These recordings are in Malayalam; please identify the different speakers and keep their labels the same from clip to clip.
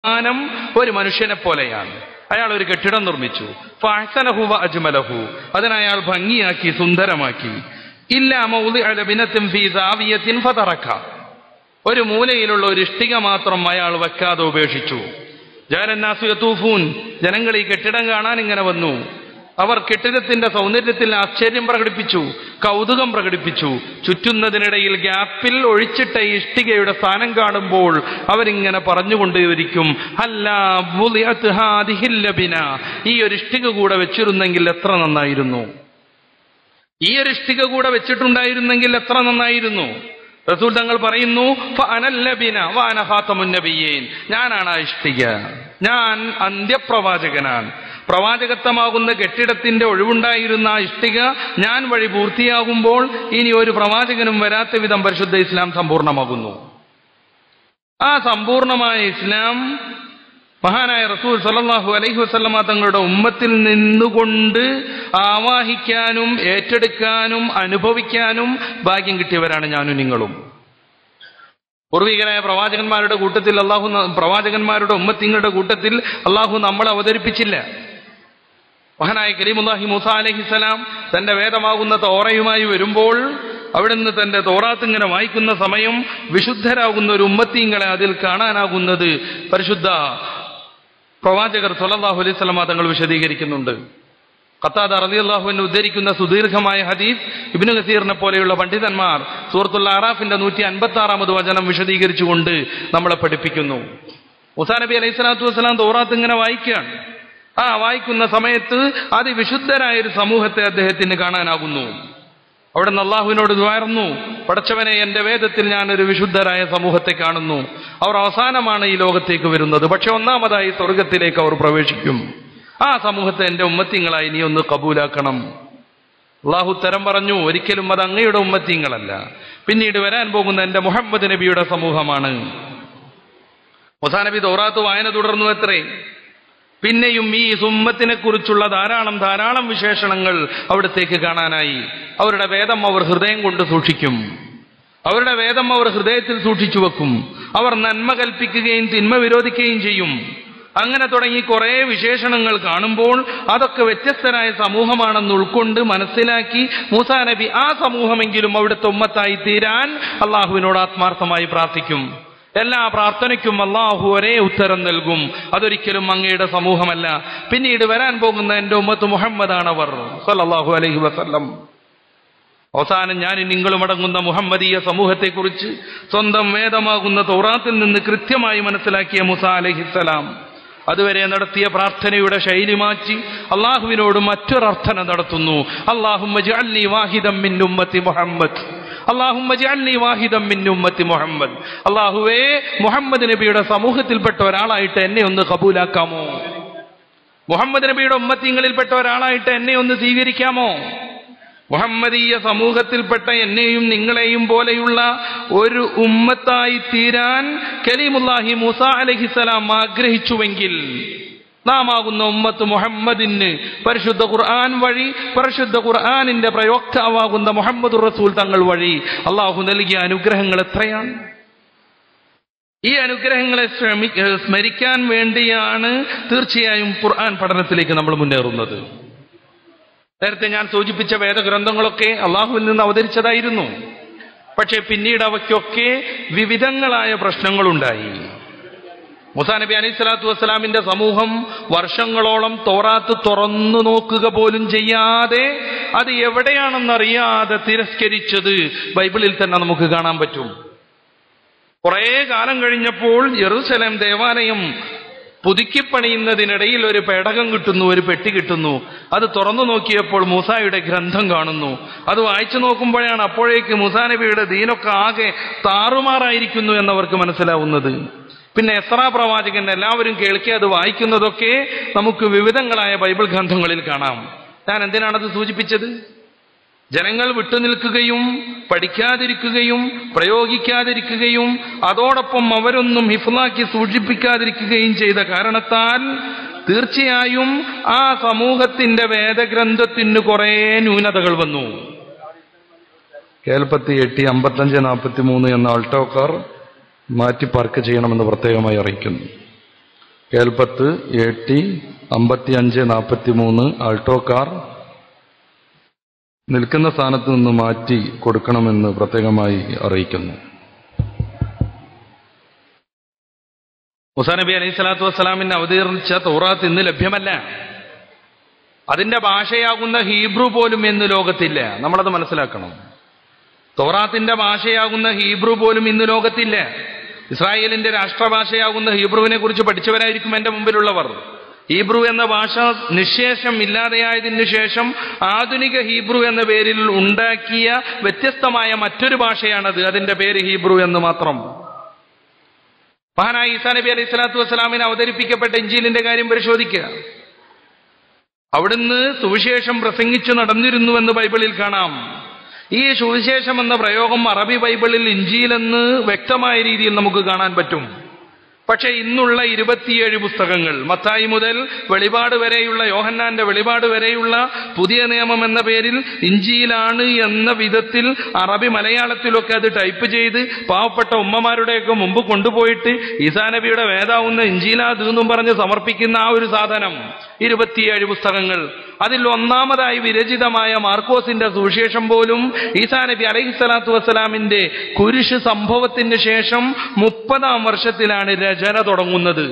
Speaker 1: മാനം ഒരു മനുഷ്യനെ പോലെയാണ് അയാൾ ഒരു കെട്ടിടം നിർമ്മിച്ചു ഫഅഹ്സനഹു വ അജ്മലഹു അതിനെ അയാൾ ഭംഗിയാക്കി സുന്ദരമാക്കി ഇല്ല മൗദി അലബിനത്തിൻ ഫീ സാവിയത്തിൻ ഫതറക്ക ഒരു മൂലയിലുള്ള ഒരു ഇഷ്ടിക മാത്രം അയാൾ വെക്കാതെ ഉപേക്ഷിച്ചു ജാരന്നാസു യതൂഫൂൻ ജനങ്ങൾ ഈ കെട്ടിടം കാണാൻ ഇങ്ങനെ വന്നു അവർ കെട്ടിടത്തിന്റെ സൗന്ദര്യത്തിൽ ആശ്ചര്യം പ്രകടിപ്പിച്ചു കൗതുകം പ്രകടിപ്പിച്ചു ചുറ്റുന്നതിനിടയിൽ ഗ്യാപ്പിൽ ഒഴിച്ചിട്ട ഈ ഇഷ്ടികയുടെ സ്ഥാനം കാണുമ്പോൾ അവരിങ്ങനെ പറഞ്ഞുകൊണ്ടേയിരിക്കും അല്ല വുളിഅത്ത് ഹാദിഹിൽ ലബിന. ഈ ഒരു ഇഷ്ടിക കൂടെ വെച്ചിരുന്നെങ്കിൽ എത്ര നന്നായിരുന്നു ഈ ഒരു ഇഷ്ടിക കൂടെ വെച്ചിട്ടുണ്ടായിരുന്നെങ്കിൽ എത്ര നന്നായിരുന്നു റസൂൽ തങ്ങൾ പറയുന്നു ഫഅനല്ലബിന വഅന ഖാതമുൻ നബിയ്യീൻ ഞാനാണ് ആ ഇഷ്ടിക ഞാൻ അന്ത്യപ്രവാചകനാണ് പ്രവാചകത്വമാകുന്ന കെട്ടിടത്തിന്റെ ഒഴിവുണ്ടായിരുന്ന ആ ഇഷ്ടിക ഞാൻ വഴി പൂർത്തിയാകുമ്പോൾ ഇനി ഒരു പ്രവാചകനും വരാത്ത വിധം പരിശുദ്ധ ഇസ്ലാം സമ്പൂർണ്ണമാകുന്നു ആ സമ്പൂർണമായ ഇസ്ലാം മഹാനായ റസൂൽ സല്ലല്ലാഹു അലൈഹി വസല്ലമ തങ്ങളുടെ ഉമ്മത്തിൽ നിന്നുകൊണ്ട് ആവാഹിക്കാനും ഏറ്റെടുക്കാനും അനുഭവിക്കാനും ഭാഗ്യം കിട്ടിയവരാണ് ഞാനും നിങ്ങളും പൂർവികരായ പ്രവാചകന്മാരുടെ കൂട്ടത്തിൽ അള്ളാഹു ന- പ്രവാചകന്മാരുടെ ഉമ്മത്തിങ്ങളുടെ കൂട്ടത്തിൽ അള്ളാഹു നമ്മൾ അവതരിപ്പിച്ചില്ല മഹാനായ കരീമുല്ലാഹി മൂസ അലഹിസലാം തന്റെ വേദമാകുന്ന തോറയുമായി വരുമ്പോൾ അവിടുന്ന് തന്റെ തോറാത്ത് ഇങ്ങനെ വായിക്കുന്ന സമയം വിശുദ്ധരാകുന്ന ഒരു ഉമ്മത്തീങ്ങളെ അതിൽ കാണാനാകുന്നത് പരിശുദ്ധ പ്രവാചകർ സല്ലല്ലാഹു അലൈഹി സ്വലമ തങ്ങൾ വിശദീകരിക്കുന്നുണ്ട് ഖത്താദ റളിയല്ലാഹുവിനെ ഉദ്ധരിക്കുന്ന സുദീർഘമായ ഹദീസ് ഇബ്നു കസീറിനെ പോലെയുള്ള പണ്ഡിതന്മാർ സൂറത്തുൽ അറാഫിന്റെ നൂറ്റി അൻപത്തി ആറാമത് വചനം വിശദീകരിച്ചുകൊണ്ട് നമ്മളെ പഠിപ്പിക്കുന്നു മുസാ നബി അലൈഹി സ്വലാത്തു വസ്സലാം തോറാത്ത് ഇങ്ങനെ വായിക്കുകയാണ് ആ വായിക്കുന്ന സമയത്ത് അതിവിശുദ്ധരായ ഒരു സമൂഹത്തെ അദ്ദേഹത്തിന് കാണാനാകുന്നു അവിടെ നിന്ന് അള്ളാഹുവിനോട് ദ്വാർന്നു പടച്ചവനെ എന്റെ വേദത്തിൽ ഞാൻ ഒരു വിശുദ്ധരായ സമൂഹത്തെ കാണുന്നു അവർ അവസാനമാണ് ഈ ലോകത്തേക്ക് വരുന്നത് പക്ഷെ ഒന്നാമതായി സ്വർഗത്തിലേക്ക് അവർ പ്രവേശിക്കും ആ സമൂഹത്തെ എന്റെ ഉമ്മത്തിങ്ങളായി നീ ഒന്ന് കബൂലാക്കണം അള്ളാഹു തരം പറഞ്ഞു ഒരിക്കലും അത് അങ്ങയുടെ ഉമ്മത്തിങ്ങളല്ല പിന്നീട് വരാൻ പോകുന്ന എന്റെ മുഹമ്മദ് നബിയുടെ സമൂഹമാണ് മുസാ നബി തോറാത്ത് വായന തുടർന്നു എത്രേ പിന്നെയും ഈ സുമ്മത്തിനെ കുറിച്ചുള്ള ധാരാളം ധാരാളം വിശേഷണങ്ങൾ അവിടത്തേക്ക് കാണാനായി അവരുടെ വേദം അവർ ഹൃദയം കൊണ്ട് സൂക്ഷിക്കും അവരുടെ വേദം അവർ ഹൃദയത്തിൽ സൂക്ഷിച്ചു വെക്കും അവർ നന്മ കൽപ്പിക്കുകയും തിന്മ വിരോധിക്കുകയും ചെയ്യും അങ്ങനെ തുടങ്ങി കുറേ വിശേഷണങ്ങൾ കാണുമ്പോൾ അതൊക്കെ വ്യത്യസ്തരായ സമൂഹമാണെന്ന് ഉൾക്കൊണ്ട് മനസ്സിലാക്കി മൂസാ നബി ആ സമൂഹമെങ്കിലും അവിടുത്തെ ഉമ്മത്തായി തീരാൻ അള്ളാഹുവിനോട് ആത്മാർത്ഥമായി പ്രാർത്ഥിക്കും എല്ലാ പ്രാർത്ഥനയ്ക്കും അള്ളാഹു ഒരേ ഉത്തരം നൽകും അതൊരിക്കലും അങ്ങയുടെ സമൂഹമല്ല പിന്നീട് വരാൻ പോകുന്ന എന്റെ ഉമ്മത്ത് മുഹമ്മദാണവർ സല്ലല്ലാഹു അലൈഹി വസല്ലം അവസാനം ഞാൻ നിങ്ങളും അടങ്ങുന്ന മുഹമ്മദീയ സമൂഹത്തെക്കുറിച്ച് സ്വന്തം വേദമാകുന്ന തൗറാത്തിൽ നിന്ന് കൃത്യമായി മനസ്സിലാക്കിയ മുസ അലഹിസലാം അതുവരെ നടത്തിയ പ്രാർത്ഥനയുടെ ശൈലി മാറ്റി അള്ളാഹുവിനോട് മറ്റൊരർത്ഥന നടത്തുന്നു അള്ളാഹുമ്മ ജഅൽനി വാഹിദം മിൻ ഉമ്മത്തി മുഹമ്മദ് അള്ളാഹുമ്മ ജഅൽനി വാഹിദം മിൻ ഉമ്മത്തി മുഹമ്മദ് അള്ളാഹുവേ മുഹമ്മദ് നബിയുടെ സമൂഹത്തിൽപ്പെട്ട ഒരാളായിട്ട് എന്നെ ഒന്ന് കബൂലാക്കാമോ മുഹമ്മദ് നബിയുടെ ഉമ്മത്തിങ്ങളിൽപ്പെട്ട ഒരാളായിട്ട് എന്നെ ഒന്ന് സ്വീകരിക്കാമോ മുഹമ്മദീയ സമൂഹത്തിൽപ്പെട്ട എന്നെയും നിങ്ങളെയും പോലെയുള്ള ഒരു ഉമ്മത്തായി തീരാൻ കലീമുല്ലാഹി മൂസ അലഹിസലാം ആഗ്രഹിച്ചുവെങ്കിൽ നാം ആകുന്ന ഉമ്മത്ത് മുഹമ്മദിന് പരിശുദ്ധ ഖുർആൻ വഴി പരിശുദ്ധ ഖുർആനിന്റെ പ്രയോക്താവാകുന്ന മുഹമ്മദ് റസൂൽ തങ്ങൾ വഴി അള്ളാഹു നൽകിയ അനുഗ്രഹങ്ങൾ എത്രയാണ് ഈ അനുഗ്രഹങ്ങളെ ശ്രമി ഏഹ് സ്മരിക്കാൻ വേണ്ടിയാണ് തീർച്ചയായും ഖുർആൻ പഠനത്തിലേക്ക് നമ്മൾ മുന്നേറുന്നത് നേരത്തെ ഞാൻ സൂചിപ്പിച്ച വേദഗ്രന്ഥങ്ങളൊക്കെ അള്ളാഹുവിൽ നിന്ന് അവതരിച്ചതായിരുന്നു പക്ഷേ പിന്നീട് അവയ്ക്കൊക്കെ വിവിധങ്ങളായ പ്രശ്നങ്ങളുണ്ടായി മുസാ നബി അലൈഹി സ്വലാത്തു വസ്സലാമിന്റെ സമൂഹം വർഷങ്ങളോളം തോറാത്ത് തുറന്നു നോക്കുക പോലും ചെയ്യാതെ അത് എവിടെയാണെന്നറിയാതെ തിരസ്കരിച്ചത് ബൈബിളിൽ തന്നെ നമുക്ക് കാണാൻ പറ്റും കുറേ കാലം കഴിഞ്ഞപ്പോൾ യെറൂസലേം ദേവാലയം പുതുക്കിപ്പണിയുന്നതിനിടയിൽ ഒരു പേടകം കിട്ടുന്നു ഒരു പെട്ടി കിട്ടുന്നു അത് തുറന്നു നോക്കിയപ്പോൾ മൂസായുടെ ഗ്രന്ഥം കാണുന്നു അത് വായിച്ചു നോക്കുമ്പോഴാണ് അപ്പോഴേക്ക് മൂസാ നബിയുടെ ദീനൊക്കെ ആകെ താറുമാറായിരിക്കുന്നു എന്നവർക്ക് മനസ്സിലാവുന്നത് പിന്നെ എസ്രാ പ്രവാചകൻ എല്ലാവരും കേൾക്കി അത് വായിക്കുന്നതൊക്കെ നമുക്ക് വിവിധങ്ങളായ ബൈബിൾ ഗ്രന്ഥങ്ങളിൽ കാണാം ഞാൻ എന്തിനാണത് സൂചിപ്പിച്ചത് ജനങ്ങൾ വിട്ടുനിൽക്കുകയും പഠിക്കാതിരിക്കുകയും പ്രയോഗിക്കാതിരിക്കുകയും അതോടൊപ്പം അവരൊന്നും ഹിഫ്ലാക്കി സൂക്ഷിപ്പിക്കാതിരിക്കുകയും ചെയ്ത കാരണത്താൽ തീർച്ചയായും ആ സമൂഹത്തിന്റെ വേദഗ്രന്ഥത്തിന് കുറേ ന്യൂനതകൾ വന്നു കേൽപ്പത്തി എട്ടി അമ്പത്തഞ്ച് നാൽപ്പത്തി മൂന്ന് എന്ന ആൾട്ടോ കാർ മാറ്റി പാർക്ക് ചെയ്യണമെന്ന് പ്രത്യേകമായി അറിയിക്കുന്നു കേൽപ്പത്ത് എ ടി അമ്പത്തി അഞ്ച് നാൽപ്പത്തി മൂന്ന് ആൾട്ടോ കാർ നിൽക്കുന്ന സ്ഥാനത്ത് നിന്ന് മാറ്റി കൊടുക്കണമെന്ന് പ്രത്യേകമായി അറിയിക്കുന്നു മുസാ നബി അലൈഹി സ്വലാത്തു വസ്സലാമിന് അവതീർണിച്ച തൗറാത്ത് ഇന്ന് ലഭ്യമല്ല അതിന്റെ ഭാഷയാകുന്ന ഹീബ്രു പോലും ഇന്ന് ലോകത്തില്ല നമ്മളത് മനസ്സിലാക്കണം തൗറാത്തിന്റെ ഭാഷയാകുന്ന ഹീബ്രു പോലും ഇന്ന് ലോകത്തില്ല ഇസ്രായേലിന്റെ രാഷ്ട്രഭാഷയാകുന്ന ഹീബ്രുവിനെ കുറിച്ച് പഠിച്ചവരായിരിക്കും എന്റെ മുമ്പിലുള്ളവർ ഹീബ്രു എന്ന ഭാഷ നിശേഷം ഇല്ലാതെയായതിനു ശേഷം ആധുനിക ഹീബ്രു എന്ന പേരിൽ ഉണ്ടാക്കിയ വ്യത്യസ്തമായ മറ്റൊരു ഭാഷയാണത് അതിന്റെ പേര് ഹീബ്രു എന്ന് മാത്രം മഹാനായ ഈസാ നബി അലൈഹി സ്വലാത്തു വസ്സലാമിന് അവതരിപ്പിക്കപ്പെട്ട ഇഞ്ചീലിന്റെ കാര്യം പരിശോധിക്കുക അവിടുന്ന് സുവിശേഷം പ്രസംഗിച്ചു നടന്നിരുന്നുവെന്ന് ബൈബിളിൽ കാണാം ഈ സുവിശേഷം എന്ന പ്രയോഗം അറബി ബൈബിളിൽ ഇഞ്ചിയിലെന്ന് വ്യക്തമായ രീതിയിൽ നമുക്ക് കാണാൻ പറ്റും പക്ഷേ ഇന്നുള്ള ഇരുപത്തിയേഴ് പുസ്തകങ്ങൾ മത്തായി മുതൽ വെളിപാട് വരെയുള്ള യോഹന്നാന്റെ വെളിപാട് വരെയുള്ള പുതിയ നിയമം എന്ന പേരിൽ ഇഞ്ചിയിലാണ് എന്ന വിധത്തിൽ അറബി മലയാളത്തിലൊക്കെ അത് ടൈപ്പ് ചെയ്ത് പാവപ്പെട്ട ഉമ്മമാരുടെയൊക്കെ മുമ്പ് കൊണ്ടുപോയിട്ട് ഈസാ നബിയുടെ വേദാവുന്ന ഇഞ്ചിയിലാത് എന്നും പറഞ്ഞ് സമർപ്പിക്കുന്ന ആ ഒരു സാധനം ഇരുപത്തിയേഴ് പുസ്തകങ്ങൾ അതിൽ ഒന്നാമതായി വിരചിതമായ മാർക്കോസിന്റെ സുവിശേഷം പോലും ഈസാ നബി അലൈഹി സ്വലാത്തു വസ്സലാമിന്റെ കുരിശ് സംഭവത്തിന് ശേഷം മുപ്പതാം വർഷത്തിലാണ് രചന തുടങ്ങുന്നത്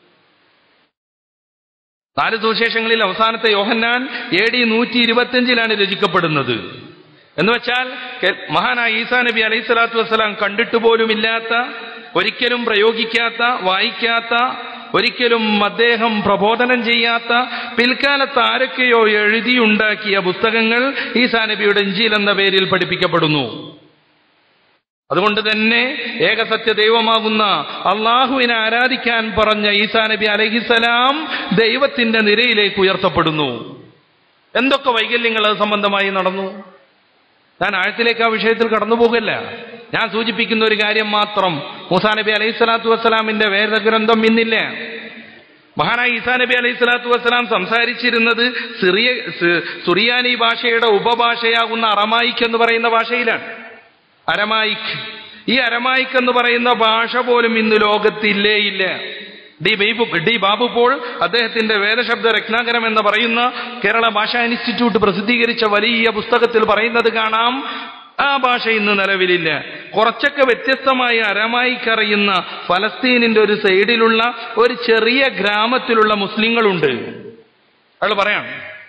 Speaker 1: നാല് സുവിശേഷങ്ങളിൽ അവസാനത്തെ യോഹന്നാൻ എ ഡി നൂറ്റി ഇരുപത്തിയഞ്ചിലാണ് രചിക്കപ്പെടുന്നത് എന്ന് വെച്ചാൽ കെ- മഹാനായ ഈസാ നബി അലൈഹി സ്വലാത്തു വസ്സലാം കണ്ടിട്ട് പോലുമില്ലാത്ത ഒരിക്കലും പ്രയോഗിക്കാത്ത വായിക്കാത്ത ഒരിക്കലും അദ്ദേഹം പ്രബോധനം ചെയ്യാത്ത പിൽക്കാലത്ത് ആരൊക്കെയോ എഴുതിയുണ്ടാക്കിയ പുസ്തകങ്ങൾ ഈസാ നബിയുടെ ഇഞ്ചിൽ എന്ന പേരിൽ പഠിപ്പിക്കപ്പെടുന്നു അതുകൊണ്ട് തന്നെ ഏകസത്യ ദൈവമാകുന്ന അള്ളാഹുവിനെ ആരാധിക്കാൻ പറഞ്ഞ ഈസാ നബി അലഹിസലാം ദൈവത്തിന്റെ നിരയിലേക്ക് ഉയർത്തപ്പെടുന്നു എന്തൊക്കെ വൈകല്യങ്ങൾ അത് സംബന്ധമായി നടന്നു ഞാൻ ആഴത്തിലേക്ക് ആ വിഷയത്തിൽ കടന്നു പോകല്ല ഞാൻ സൂചിപ്പിക്കുന്ന ഒരു കാര്യം മാത്രം മൂസാ നബി അലൈഹി സ്വലാത്തു വസ്സലാമിന്റെ വേദഗ്രന്ഥം ഇന്നില്ല മഹാനായ ഈസാ നബി അലൈഹി സ്വലാത്തു വസ്സലാം സംസാരിച്ചിരുന്നത് സിറിയ സി- സുറിയാനി ഭാഷയുടെ ഉപഭാഷയാകുന്ന അറമായിക്ക് എന്ന് പറയുന്ന ഭാഷയിലാണ് അരമായിക്ക് ഈ അരമായിക്ക് എന്ന് പറയുന്ന ഭാഷ പോലും ഇന്ന് ലോകത്തില്ലേ ഇല്ല ഡി ബൈബു ഡി ബാബു പോൾ അദ്ദേഹത്തിന്റെ വേദശബ്ദ രത്നാകരം എന്ന് പറയുന്ന കേരള ഭാഷാ ഇൻസ്റ്റിറ്റ്യൂട്ട് പ്രസിദ്ധീകരിച്ച വലിയ പുസ്തകത്തിൽ പറയുന്നത് കാണാം ആ ഭാഷ ഇന്ന് നിലവിലില്ല കുറച്ചൊക്കെ വ്യത്യസ്തമായി അരമായിക്കറിയുന്ന ഫലസ്തീനിന്റെ ഒരു സൈഡിലുള്ള ഒരു ചെറിയ ഗ്രാമത്തിലുള്ള മുസ്ലിങ്ങളുണ്ട് അയാൾ പറയാം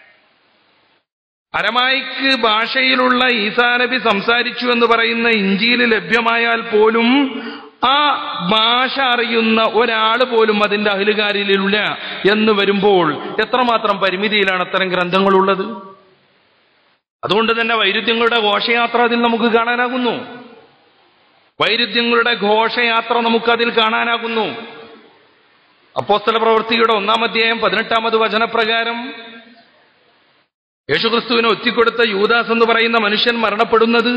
Speaker 1: അരമായിക്ക് ഭാഷയിലുള്ള ഈസാ നബി സംസാരിച്ചു എന്ന് പറയുന്ന ഇഞ്ചിയിൽ ലഭ്യമായാൽ പോലും ആ ഭാഷ അറിയുന്ന ഒരാൾ പോലും അതിന്റെ അഹിലുകാരിലില്ല എന്ന് വരുമ്പോൾ എത്രമാത്രം പരിമിതിയിലാണ് അത്തരം ഗ്രന്ഥങ്ങളുള്ളത് അതുകൊണ്ട് തന്നെ വൈരുദ്ധ്യങ്ങളുടെ ഘോഷയാത്ര അതിൽ നമുക്ക് കാണാനാകുന്നു വൈരുദ്ധ്യങ്ങളുടെ ഘോഷയാത്ര നമുക്കതിൽ കാണാനാകുന്നു അപ്പോസ്തല പ്രവൃത്തിയുടെ ഒന്നാം അധ്യായം പതിനെട്ടാമത് വചനപ്രകാരം യേശുക്രിസ്തുവിനെ ഒറ്റിക്കൊടുത്ത യൂദാസ് എന്ന് പറയുന്ന മനുഷ്യൻ മരണപ്പെടുന്നത്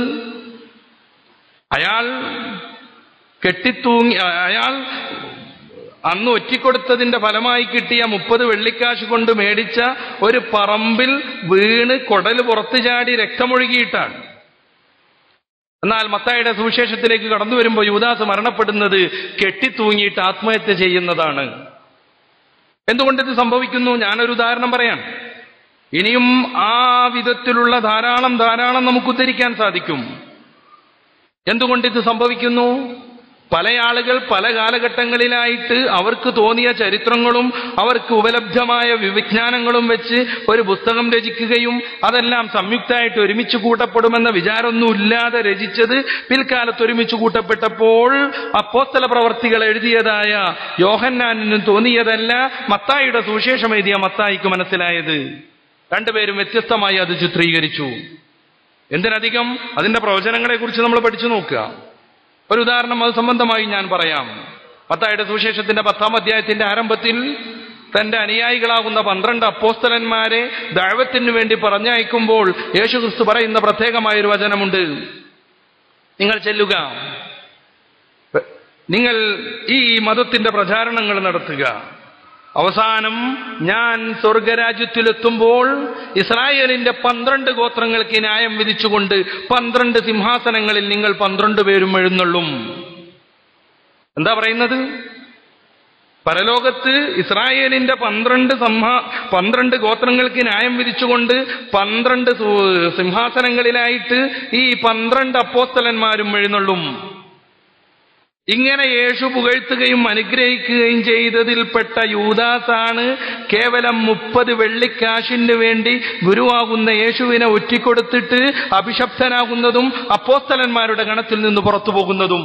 Speaker 1: അയാൾ കെട്ടിത്തൂങ്ങി അയാൾ അന്ന് ഒറ്റിക്കൊടുത്തതിന്റെ ഫലമായി കിട്ടിയ മുപ്പത് വെള്ളിക്കാശ് കൊണ്ട് മേടിച്ച ഒരു പറമ്പിൽ വീണ് കൊടൽ പുറത്തു ചാടി രക്തമൊഴുകിയിട്ടാണ് എന്നാൽ മത്തായുടെ സുവിശേഷത്തിലേക്ക് കടന്നു വരുമ്പോൾ യുവദാസ് മരണപ്പെടുന്നത് കെട്ടിത്തൂങ്ങിയിട്ട് ആത്മഹത്യ ചെയ്യുന്നതാണ് എന്തുകൊണ്ട് ഇത് സംഭവിക്കുന്നു ഞാനൊരു ഉദാഹരണം പറയാം ഇനിയും ആ വിധത്തിലുള്ള ധാരാളം ധാരാളം നമുക്ക് ഉദ്ധരിക്കാൻ സാധിക്കും എന്തുകൊണ്ട് ഇത് സംഭവിക്കുന്നു പല ആളുകൾ പല കാലഘട്ടങ്ങളിലായിട്ട് അവർക്ക് തോന്നിയ ചരിത്രങ്ങളും അവർക്ക് ഉപലബ്ധമായ വിവിജ്ഞാനങ്ങളും വെച്ച് ഒരു പുസ്തകം രചിക്കുകയും അതെല്ലാം സംയുക്തമായിട്ട് ഒരുമിച്ച് കൂട്ടപ്പെടുമെന്ന വിചാരമൊന്നും ഇല്ലാതെ രചിച്ചത് പിൽക്കാലത്ത് ഒരുമിച്ച് കൂട്ടപ്പെട്ടപ്പോൾ അപ്പോസ്തല പ്രവർത്തികൾ എഴുതിയതായ യോഹന്നാനിന് തോന്നിയതല്ല മത്തായിയുടെ സുവിശേഷം എഴുതിയ മത്തായിക്ക് മനസ്സിലായത് രണ്ടുപേരും വ്യത്യസ്തമായി അത് ചിത്രീകരിച്ചു എന്തിനധികം അതിന്റെ പ്രവചനങ്ങളെക്കുറിച്ച് നമ്മൾ പഠിച്ചു നോക്കുക ഒരു ഉദാഹരണം അത് സംബന്ധമായി ഞാൻ പറയാം പത്തായുടെ സുവിശേഷത്തിന്റെ പത്താം അധ്യായത്തിന്റെ ആരംഭത്തിൽ തന്റെ അനുയായികളാകുന്ന പന്ത്രണ്ട് അപ്പോസ്തലന്മാരെ ദൈവത്തിന് വേണ്ടി പറഞ്ഞയക്കുമ്പോൾ യേശുക്രിസ്തു പറയുന്ന പ്രത്യേകമായ ഒരു വചനമുണ്ട് നിങ്ങൾ ചെല്ലുക നിങ്ങൾ ഈ മതത്തിന്റെ പ്രചാരണങ്ങൾ നടത്തുക അവസാനം ഞാൻ സ്വർഗരാജ്യത്തിലെത്തുമ്പോൾ ഇസ്രായേലിന്റെ പന്ത്രണ്ട് ഗോത്രങ്ങൾക്ക് ന്യായം വിധിച്ചുകൊണ്ട് പന്ത്രണ്ട് സിംഹാസനങ്ങളിൽ നിങ്ങൾ പന്ത്രണ്ട് പേരും എഴുന്നള്ളും എന്താ പറയുന്നത് പരലോകത്ത് ഇസ്രായേലിന്റെ പന്ത്രണ്ട് സംഹാ പന്ത്രണ്ട് ഗോത്രങ്ങൾക്ക് ന്യായം വിധിച്ചുകൊണ്ട് പന്ത്രണ്ട് സു- സിംഹാസനങ്ങളിലായിട്ട് ഈ പന്ത്രണ്ട് അപ്പോസ്തലന്മാരും എഴുന്നള്ളും ഇങ്ങനെ യേശു പുകഴ്ത്തുകയും അനുഗ്രഹിക്കുകയും ചെയ്തതിൽപ്പെട്ട യൂദാസാണ് കേവലം മുപ്പത് വെള്ളിക്കാശിന് വേണ്ടി ഗുരുവാകുന്ന യേശുവിനെ ഒറ്റിക്കൊടുത്തിട്ട് അഭിശപ്തനാകുന്നതും അപ്പോസ്തലന്മാരുടെ ഗണത്തിൽ നിന്ന് പുറത്തു പോകുന്നതും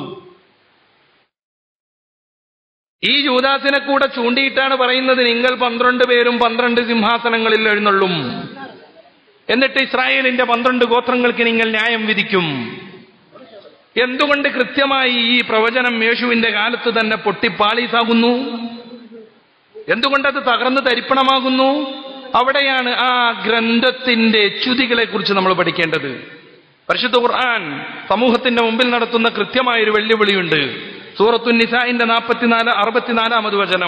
Speaker 1: ഈ യൂദാസിനെ കൂടെ ചൂണ്ടിയിട്ടാണ് പറയുന്നത് നിങ്ങൾ പന്ത്രണ്ട് പേരും പന്ത്രണ്ട് സിംഹാസനങ്ങളിൽ എഴുന്നള്ളും എന്നിട്ട് ഇസ്രായേലിന്റെ പന്ത്രണ്ട് ഗോത്രങ്ങൾക്ക് നിങ്ങൾ ന്യായം വിധിക്കും എന്തുകൊണ്ട് കൃത്യമായി ഈ പ്രവചനം യേശുവിന്റെ കാലത്ത് തന്നെ പൊട്ടിപ്പാളീസാകുന്നു എന്തുകൊണ്ടത് തകർന്ന് തരിപ്പണമാകുന്നു അവിടെയാണ് ആ ഗ്രന്ഥത്തിന്റെ ച്യുതികളെ കുറിച്ച് നമ്മൾ പഠിക്കേണ്ടത് പരിശുദ്ധ ഖുർആൻ സമൂഹത്തിന്റെ മുമ്പിൽ നടത്തുന്ന കൃത്യമായൊരു വെല്ലുവിളിയുണ്ട് സൂറത്തു നിസാഇന്റെ നാൽപ്പത്തിനാല് അറുപത്തിനാലാമത് വചനം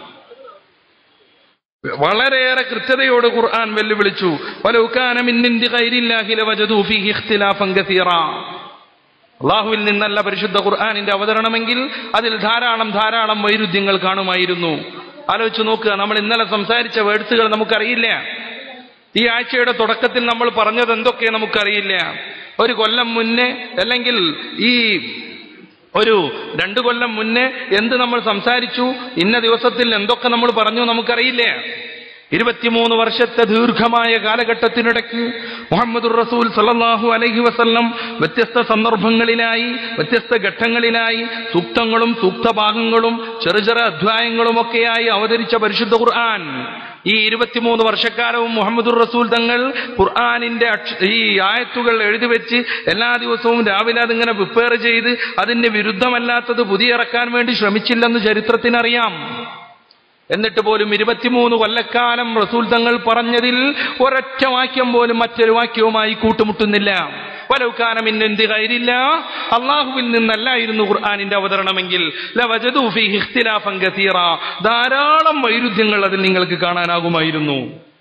Speaker 1: വളരെയേറെ കൃത്യതയോട് ഖുർആൻ വെല്ലുവിളിച്ചു വലൗകാന മിൻ ഇൻദി ഗൈരില്ലാഹി ലവജദൂ ഫീഹി ഇഖ്തിലാഫൻ കസീറാ അള്ളാഹുവിൽ നിന്നല്ല പരിശുദ്ധ ഖുർആാനിന്റെ അവതരണമെങ്കിൽ അതിൽ ധാരാളം ധാരാളം വൈരുദ്ധ്യങ്ങൾ കാണുമായിരുന്നു ആലോചിച്ച് നോക്കുക നമ്മൾ ഇന്നലെ സംസാരിച്ച വേർഡ്സുകൾ നമുക്കറിയില്ല ഈ ആഴ്ചയുടെ തുടക്കത്തിൽ നമ്മൾ പറഞ്ഞത് എന്തൊക്കെ നമുക്കറിയില്ല ഒരു കൊല്ലം മുന്നേ അല്ലെങ്കിൽ ഈ ഒരു രണ്ടു കൊല്ലം മുന്നേ എന്ത് നമ്മൾ സംസാരിച്ചു ഇന്ന ദിവസത്തിൽ എന്തൊക്കെ നമ്മൾ പറഞ്ഞു നമുക്കറിയില്ല ഇരുപത്തിമൂന്ന് വർഷത്തെ ദീർഘമായ കാലഘട്ടത്തിനിടയ്ക്ക് മുഹമ്മദുർ റസൂൽ സല്ലല്ലാഹു അലൈഹി വസല്ലം വ്യത്യസ്ത സന്ദർഭങ്ങളിലായി വ്യത്യസ്ത ഘട്ടങ്ങളിലായി സൂക്തങ്ങളും സൂക്തഭാഗങ്ങളും ചെറു ചെറു അധ്യായങ്ങളുമൊക്കെയായി അവതരിച്ച പരിശുദ്ധ ഖുർആൻ ഈ ഇരുപത്തിമൂന്ന് വർഷക്കാലവും മുഹമ്മദുർ റസൂൽ തങ്ങൾ ഖുർആാനിന്റെ അക്ഷ- ഈ ആയത്തുകൾ എഴുതി വെച്ച് എല്ലാ ദിവസവും രാവിലെ അതിങ്ങനെ പ്രിപ്പയർ ചെയ്ത് അതിന് വിരുദ്ധമല്ലാത്തത് പുതിയ ഇറക്കാൻ വേണ്ടി ശ്രമിച്ചില്ലെന്ന് ചരിത്രത്തിനറിയാം എന്നിട്ട് പോലും ഇരുപത്തിമൂന്ന് കൊല്ലക്കാലം റസൂൽ തങ്ങൾ പറഞ്ഞതിൽ ഒരൊറ്റ വാക്യം പോലും മറ്റൊരു വാക്യവുമായി കൂട്ടുമുട്ടുന്നില്ല വലൗക്കാനം ഇന്നെന്ത് കയറില്ല അള്ളാഹുവിൽ നിന്നല്ലായിരുന്നു ഖുർആാനിന്റെ അവതരണമെങ്കിൽ ലവജദൂ ഫീഹി ഇഖ്തിലാഫൻ കസീറ ധാരാളം വൈരുദ്ധ്യങ്ങൾ അതിൽ നിങ്ങൾക്ക് കാണാനാകുമായിരുന്നു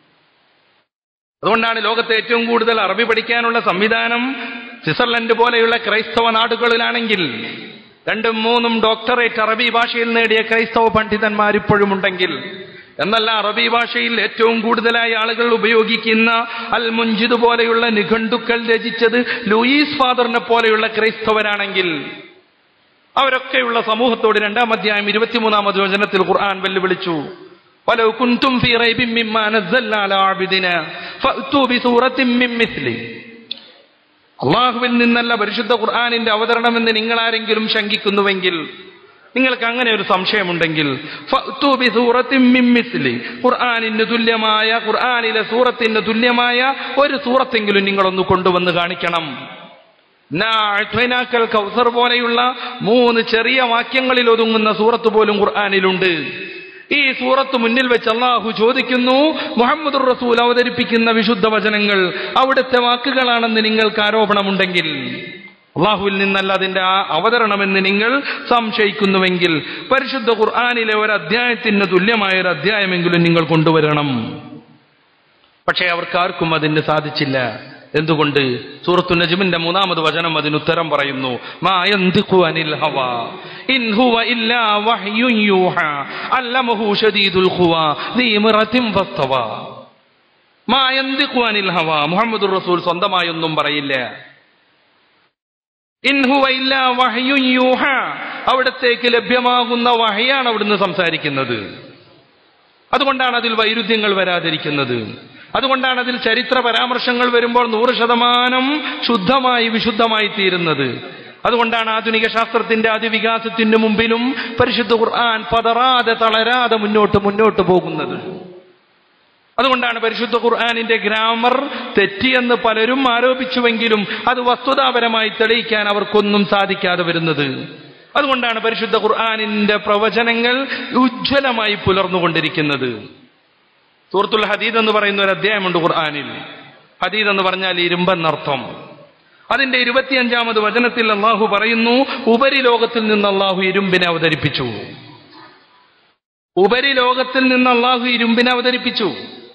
Speaker 1: അതുകൊണ്ടാണ് ലോകത്തെ ഏറ്റവും കൂടുതൽ അറബി പഠിക്കാനുള്ള സംവിധാനം സ്വിറ്റ്സർലൻഡ് പോലെയുള്ള ക്രൈസ്തവ നാടുകളിലാണെങ്കിൽ രണ്ടും മൂന്നും ഡോക്ടറേറ്റ് അറബി ഭാഷയിൽ നേടിയ ക്രൈസ്തവ പണ്ഡിതന്മാർ ഇപ്പോഴും ഉണ്ടെങ്കിൽ എന്നല്ല അറബി ഭാഷയിൽ ഏറ്റവും കൂടുതലായി ആളുകൾ ഉപയോഗിക്കുന്ന അൽ മുഞ്ചിദ് പോലെയുള്ള നിഘണ്ടുക്കൾ രചിച്ചത് ലൂയിസ് ഫാദറിനെ പോലെയുള്ള ക്രൈസ്തവരാണെങ്കിൽ അവരൊക്കെയുള്ള സമൂഹത്തോട് രണ്ടാം അധ്യായം ഇരുപത്തിമൂന്നാമത് വചനത്തിൽ ഖുർആൻ വെല്ലുവിളിച്ചു ولو كنتم في ريب مما نزلنا على عبدنا فأتوا بسورة من مثله അള്ളാഹുവിൽ നിന്നല്ല പരിശുദ്ധ ഖുർആാനിന്റെ അവതരണമെന്ന് നിങ്ങൾ ആരെങ്കിലും ശങ്കിക്കുന്നുവെങ്കിൽ നിങ്ങൾക്ക് അങ്ങനെ ഒരു സംശയമുണ്ടെങ്കിൽ ഫഅ്തു ബിസൂറത്തിൻ മിൻ മിസ്ലി. ഖുർആനിന് തുല്യമായ ഖുർആനിലെ സൂറത്തിന് തുല്യമായ ഒരു സൂറത്തെങ്കിലും നിങ്ങളൊന്ന് കൊണ്ടുവന്ന് കാണിക്കണം നാ അഅ്തൈനാക്കൽ കൗസർ പോലെയുള്ള മൂന്ന് ചെറിയ വാക്യങ്ങളിൽ ഒതുങ്ങുന്ന സൂറത്ത് പോലും ഖുർആനിലുണ്ട് ഈ സൂറത്ത് മുന്നിൽ വെച്ച് അള്ളാഹു ചോദിക്കുന്നു മുഹമ്മദ് റസൂൽ അവതരിപ്പിക്കുന്ന വിശുദ്ധ വചനങ്ങൾ അവിടുത്തെ വാക്കുകളാണെന്ന് നിങ്ങൾക്ക് ആരോപണമുണ്ടെങ്കിൽ അള്ളാഹുവിൽ നിന്നല്ല അതിന്റെ ആ അവതരണമെന്ന് നിങ്ങൾ സംശയിക്കുന്നുവെങ്കിൽ പരിശുദ്ധ ഖുർആാനിലെ ഒരു അധ്യായത്തിന് തുല്യമായ ഒരു അധ്യായമെങ്കിലും നിങ്ങൾ കൊണ്ടുവരണം പക്ഷേ അവർക്കാർക്കും അതിന് സാധിച്ചില്ല എന്തുകൊണ്ട് സൂറത്തു നജ്മിന്റെ മൂന്നാമത് വചനം അതിന് ഉത്തരം പറയുന്നു മാ യന്തിഖു അനിൽ ഹവാ ഇൻ ഹുവ ഇല്ലാ വഹ്യുൻ യൂഹാ അല്ലമഹു ശദീദുൽ ഖുവാ ദീ മിറത്തിൻ ഫസ്തവ മാ യന്തിഖു അനിൽ ഹവാ മുഹമ്മദുർ റസൂൽ സ്വന്തമായൊന്നും പറയില്ല ഇൻ ഹുവ ഇല്ലാ വഹ്യുൻ യൂഹാ അവിടത്തേക്ക് ലഭ്യമാകുന്ന വഹയാണ് അവിടുന്ന് സംസാരിക്കുന്നത് അതുകൊണ്ടാണ് അതിൽ വൈരുദ്ധ്യങ്ങൾ വരാതിരിക്കുന്നത് അതുകൊണ്ടാണ് അതിൽ ചരിത്ര പരാമർശങ്ങൾ വരുമ്പോൾ നൂറ് ശതമാനം ശുദ്ധമായി വിശുദ്ധമായി തീരുന്നത് അതുകൊണ്ടാണ് ആധുനിക ശാസ്ത്രത്തിന്റെ അതിവികാസത്തിന് മുമ്പിലും പരിശുദ്ധ ഖുർആൻ പതറാതെ തളരാതെ മുന്നോട്ട് മുന്നോട്ട് പോകുന്നത് അതുകൊണ്ടാണ് പരിശുദ്ധ ഖുർആാനിന്റെ ഗ്രാമർ തെറ്റിയെന്ന് പലരും ആരോപിച്ചുവെങ്കിലും അത് വസ്തുതാപരമായി തെളിയിക്കാൻ അവർക്കൊന്നും സാധിക്കാതെ വരുന്നത് അതുകൊണ്ടാണ് പരിശുദ്ധ ഖുർആാനിന്റെ പ്രവചനങ്ങൾ ഉജ്ജ്വലമായി പുലർന്നുകൊണ്ടിരിക്കുന്നത് സൂറത്തുൽ ഹദീദ് എന്ന് പറയുന്ന ഒരു അധ്യായമുണ്ട് ഖുർആാനിൽ ഹദീദ് എന്ന് പറഞ്ഞാൽ ഇരുമ്പെന്നർത്ഥം അതിന്റെ ഇരുപത്തിയഞ്ചാമത് വചനത്തിൽ അള്ളാഹു പറയുന്നു ഉപരിലോകത്തിൽ നിന്ന് അള്ളാഹു ഇരുമ്പിനെ അവതരിപ്പിച്ചു ഉപരിലോകത്തിൽ നിന്ന് അള്ളാഹു ഇരുമ്പിനെ അവതരിപ്പിച്ചു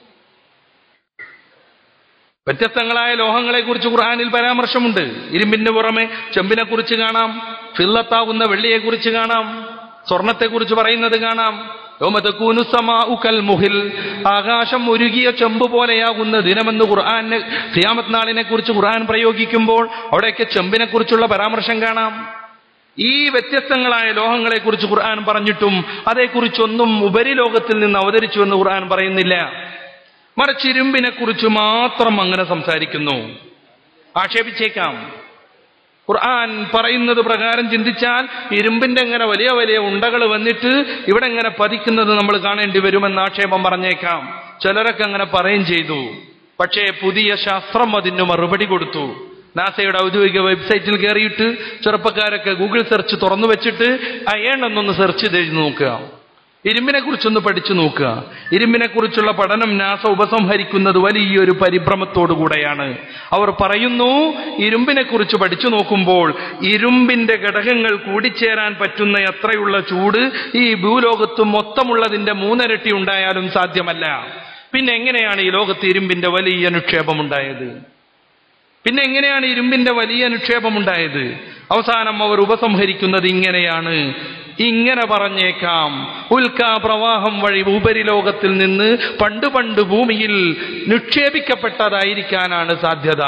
Speaker 1: വ്യത്യസ്തങ്ങളായ ലോഹങ്ങളെ കുറിച്ച് ഖുർആാനിൽ പരാമർശമുണ്ട് ഇരുമ്പിന് പുറമെ ചെമ്പിനെ കുറിച്ച് കാണാം ഫില്ലത്താവുന്ന വെള്ളിയെ കുറിച്ച് കാണാം സ്വർണത്തെ കുറിച്ച് പറയുന്നത് കാണാം യൗമതകൂനു സമാഉ കൽമുഹിൽ ആകാശം ഉരുകിയ ചെമ്പ് പോലെയാകുന്ന ദിനമെന്ന് ഖുർആന് ഖിയാമത്ത് നാളിനെ കുറിച്ച് ഖുർആൻ പ്രയോഗിക്കുമ്പോൾ അവിടെയൊക്കെ ചെമ്പിനെ കുറിച്ചുള്ള പരാമർശം കാണാം ഈ വ്യത്യസ്തങ്ങളായ ലോഹങ്ങളെ കുറിച്ച് ഖുർആൻ പറഞ്ഞിട്ടും അതേക്കുറിച്ചൊന്നും ഉപരിലോകത്തിൽ നിന്ന് അവതരിച്ചു എന്ന് ഖുർആൻ പറയുന്നില്ല മറിച്ച് ഇരുമ്പിനെ കുറിച്ച് മാത്രം അങ്ങനെ സംസാരിക്കുന്നു ആക്ഷേപിച്ചേക്കാം ഖുർആൻ പറയുന്നത് പ്രകാരം ചിന്തിച്ചാൽ ഇരുമ്പിന്റെ ഇങ്ങനെ വലിയ വലിയ ഉണ്ടകൾ വന്നിട്ട് ഇവിടെ ഇങ്ങനെ പതിക്കുന്നത് നമ്മൾ കാണേണ്ടി വരുമെന്ന് ആക്ഷേപം പറഞ്ഞേക്കാം ചിലരൊക്കെ അങ്ങനെ പറയുകയും ചെയ്തു പക്ഷേ പുതിയ ശാസ്ത്രം അതിന് മറുപടി കൊടുത്തു നാസയുടെ ഔദ്യോഗിക വെബ്സൈറ്റിൽ കയറിയിട്ട് ചെറുപ്പക്കാരൊക്കെ ഗൂഗിൾ സെർച്ച് തുറന്നു വെച്ചിട്ട് അയൺ എന്നൊന്ന് സെർച്ച് ചെയ്ത് നോക്കുക ഇരുമ്പിനെ കുറിച്ചൊന്ന് പഠിച്ചു നോക്കുക ഇരുമ്പിനെ കുറിച്ചുള്ള പഠനം നാസ ഉപസംഹരിക്കുന്നത് വലിയൊരു പരിഭ്രമത്തോടുകൂടെയാണ് അവർ പറയുന്നു ഇരുമ്പിനെ കുറിച്ച് പഠിച്ചു നോക്കുമ്പോൾ ഇരുമ്പിന്റെ ഘടകങ്ങൾ കൂടിച്ചേരാൻ പറ്റുന്ന എത്രയുള്ള ചൂട് ഈ ഭൂലോകത്ത് മൊത്തമുള്ളതിന്റെ മൂന്നരട്ടി ഉണ്ടായാലും സാധ്യമല്ല പിന്നെ എങ്ങനെയാണ് ഈ ലോകത്ത് ഇരുമ്പിന്റെ വലിയ നിക്ഷേപം ഉണ്ടായത് പിന്നെ എങ്ങനെയാണ് ഇരുമ്പിന്റെ വലിയ നിക്ഷേപം ഉണ്ടായത് അവസാനം അവർ ഉപസംഹരിക്കുന്നത് ഇങ്ങനെയാണ് ഇങ്ങനെ പറഞ്ഞേക്കാം ഉൽക്കാ പ്രവാഹം വഴി ഉപരിലോകത്തിൽ നിന്ന് പണ്ട് പണ്ട് ഭൂമിയിൽ നിക്ഷേപിക്കപ്പെട്ടതായിരിക്കാനാണ് സാധ്യത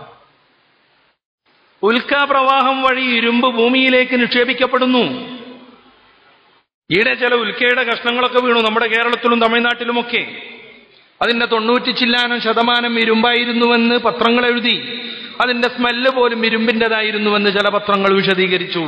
Speaker 1: ഉൽക്കാ പ്രവാഹം വഴി ഇരുമ്പ് ഭൂമിയിലേക്ക് നിക്ഷേപിക്കപ്പെടുന്നു ഈടെ ചില ഉൽക്കയുടെ കഷ്ണങ്ങളൊക്കെ വീണു നമ്മുടെ കേരളത്തിലും തമിഴ്നാട്ടിലുമൊക്കെ അതിന്റെ തൊണ്ണൂറ്റി ചില്ലാനം ശതമാനം ഇരുമ്പായിരുന്നുവെന്ന് പത്രങ്ങൾ എഴുതി അതിന്റെ സ്മെല്ല് പോലും ഇരുമ്പിൻ്റെതായിരുന്നുവെന്ന് ചില പത്രങ്ങൾ വിശദീകരിച്ചു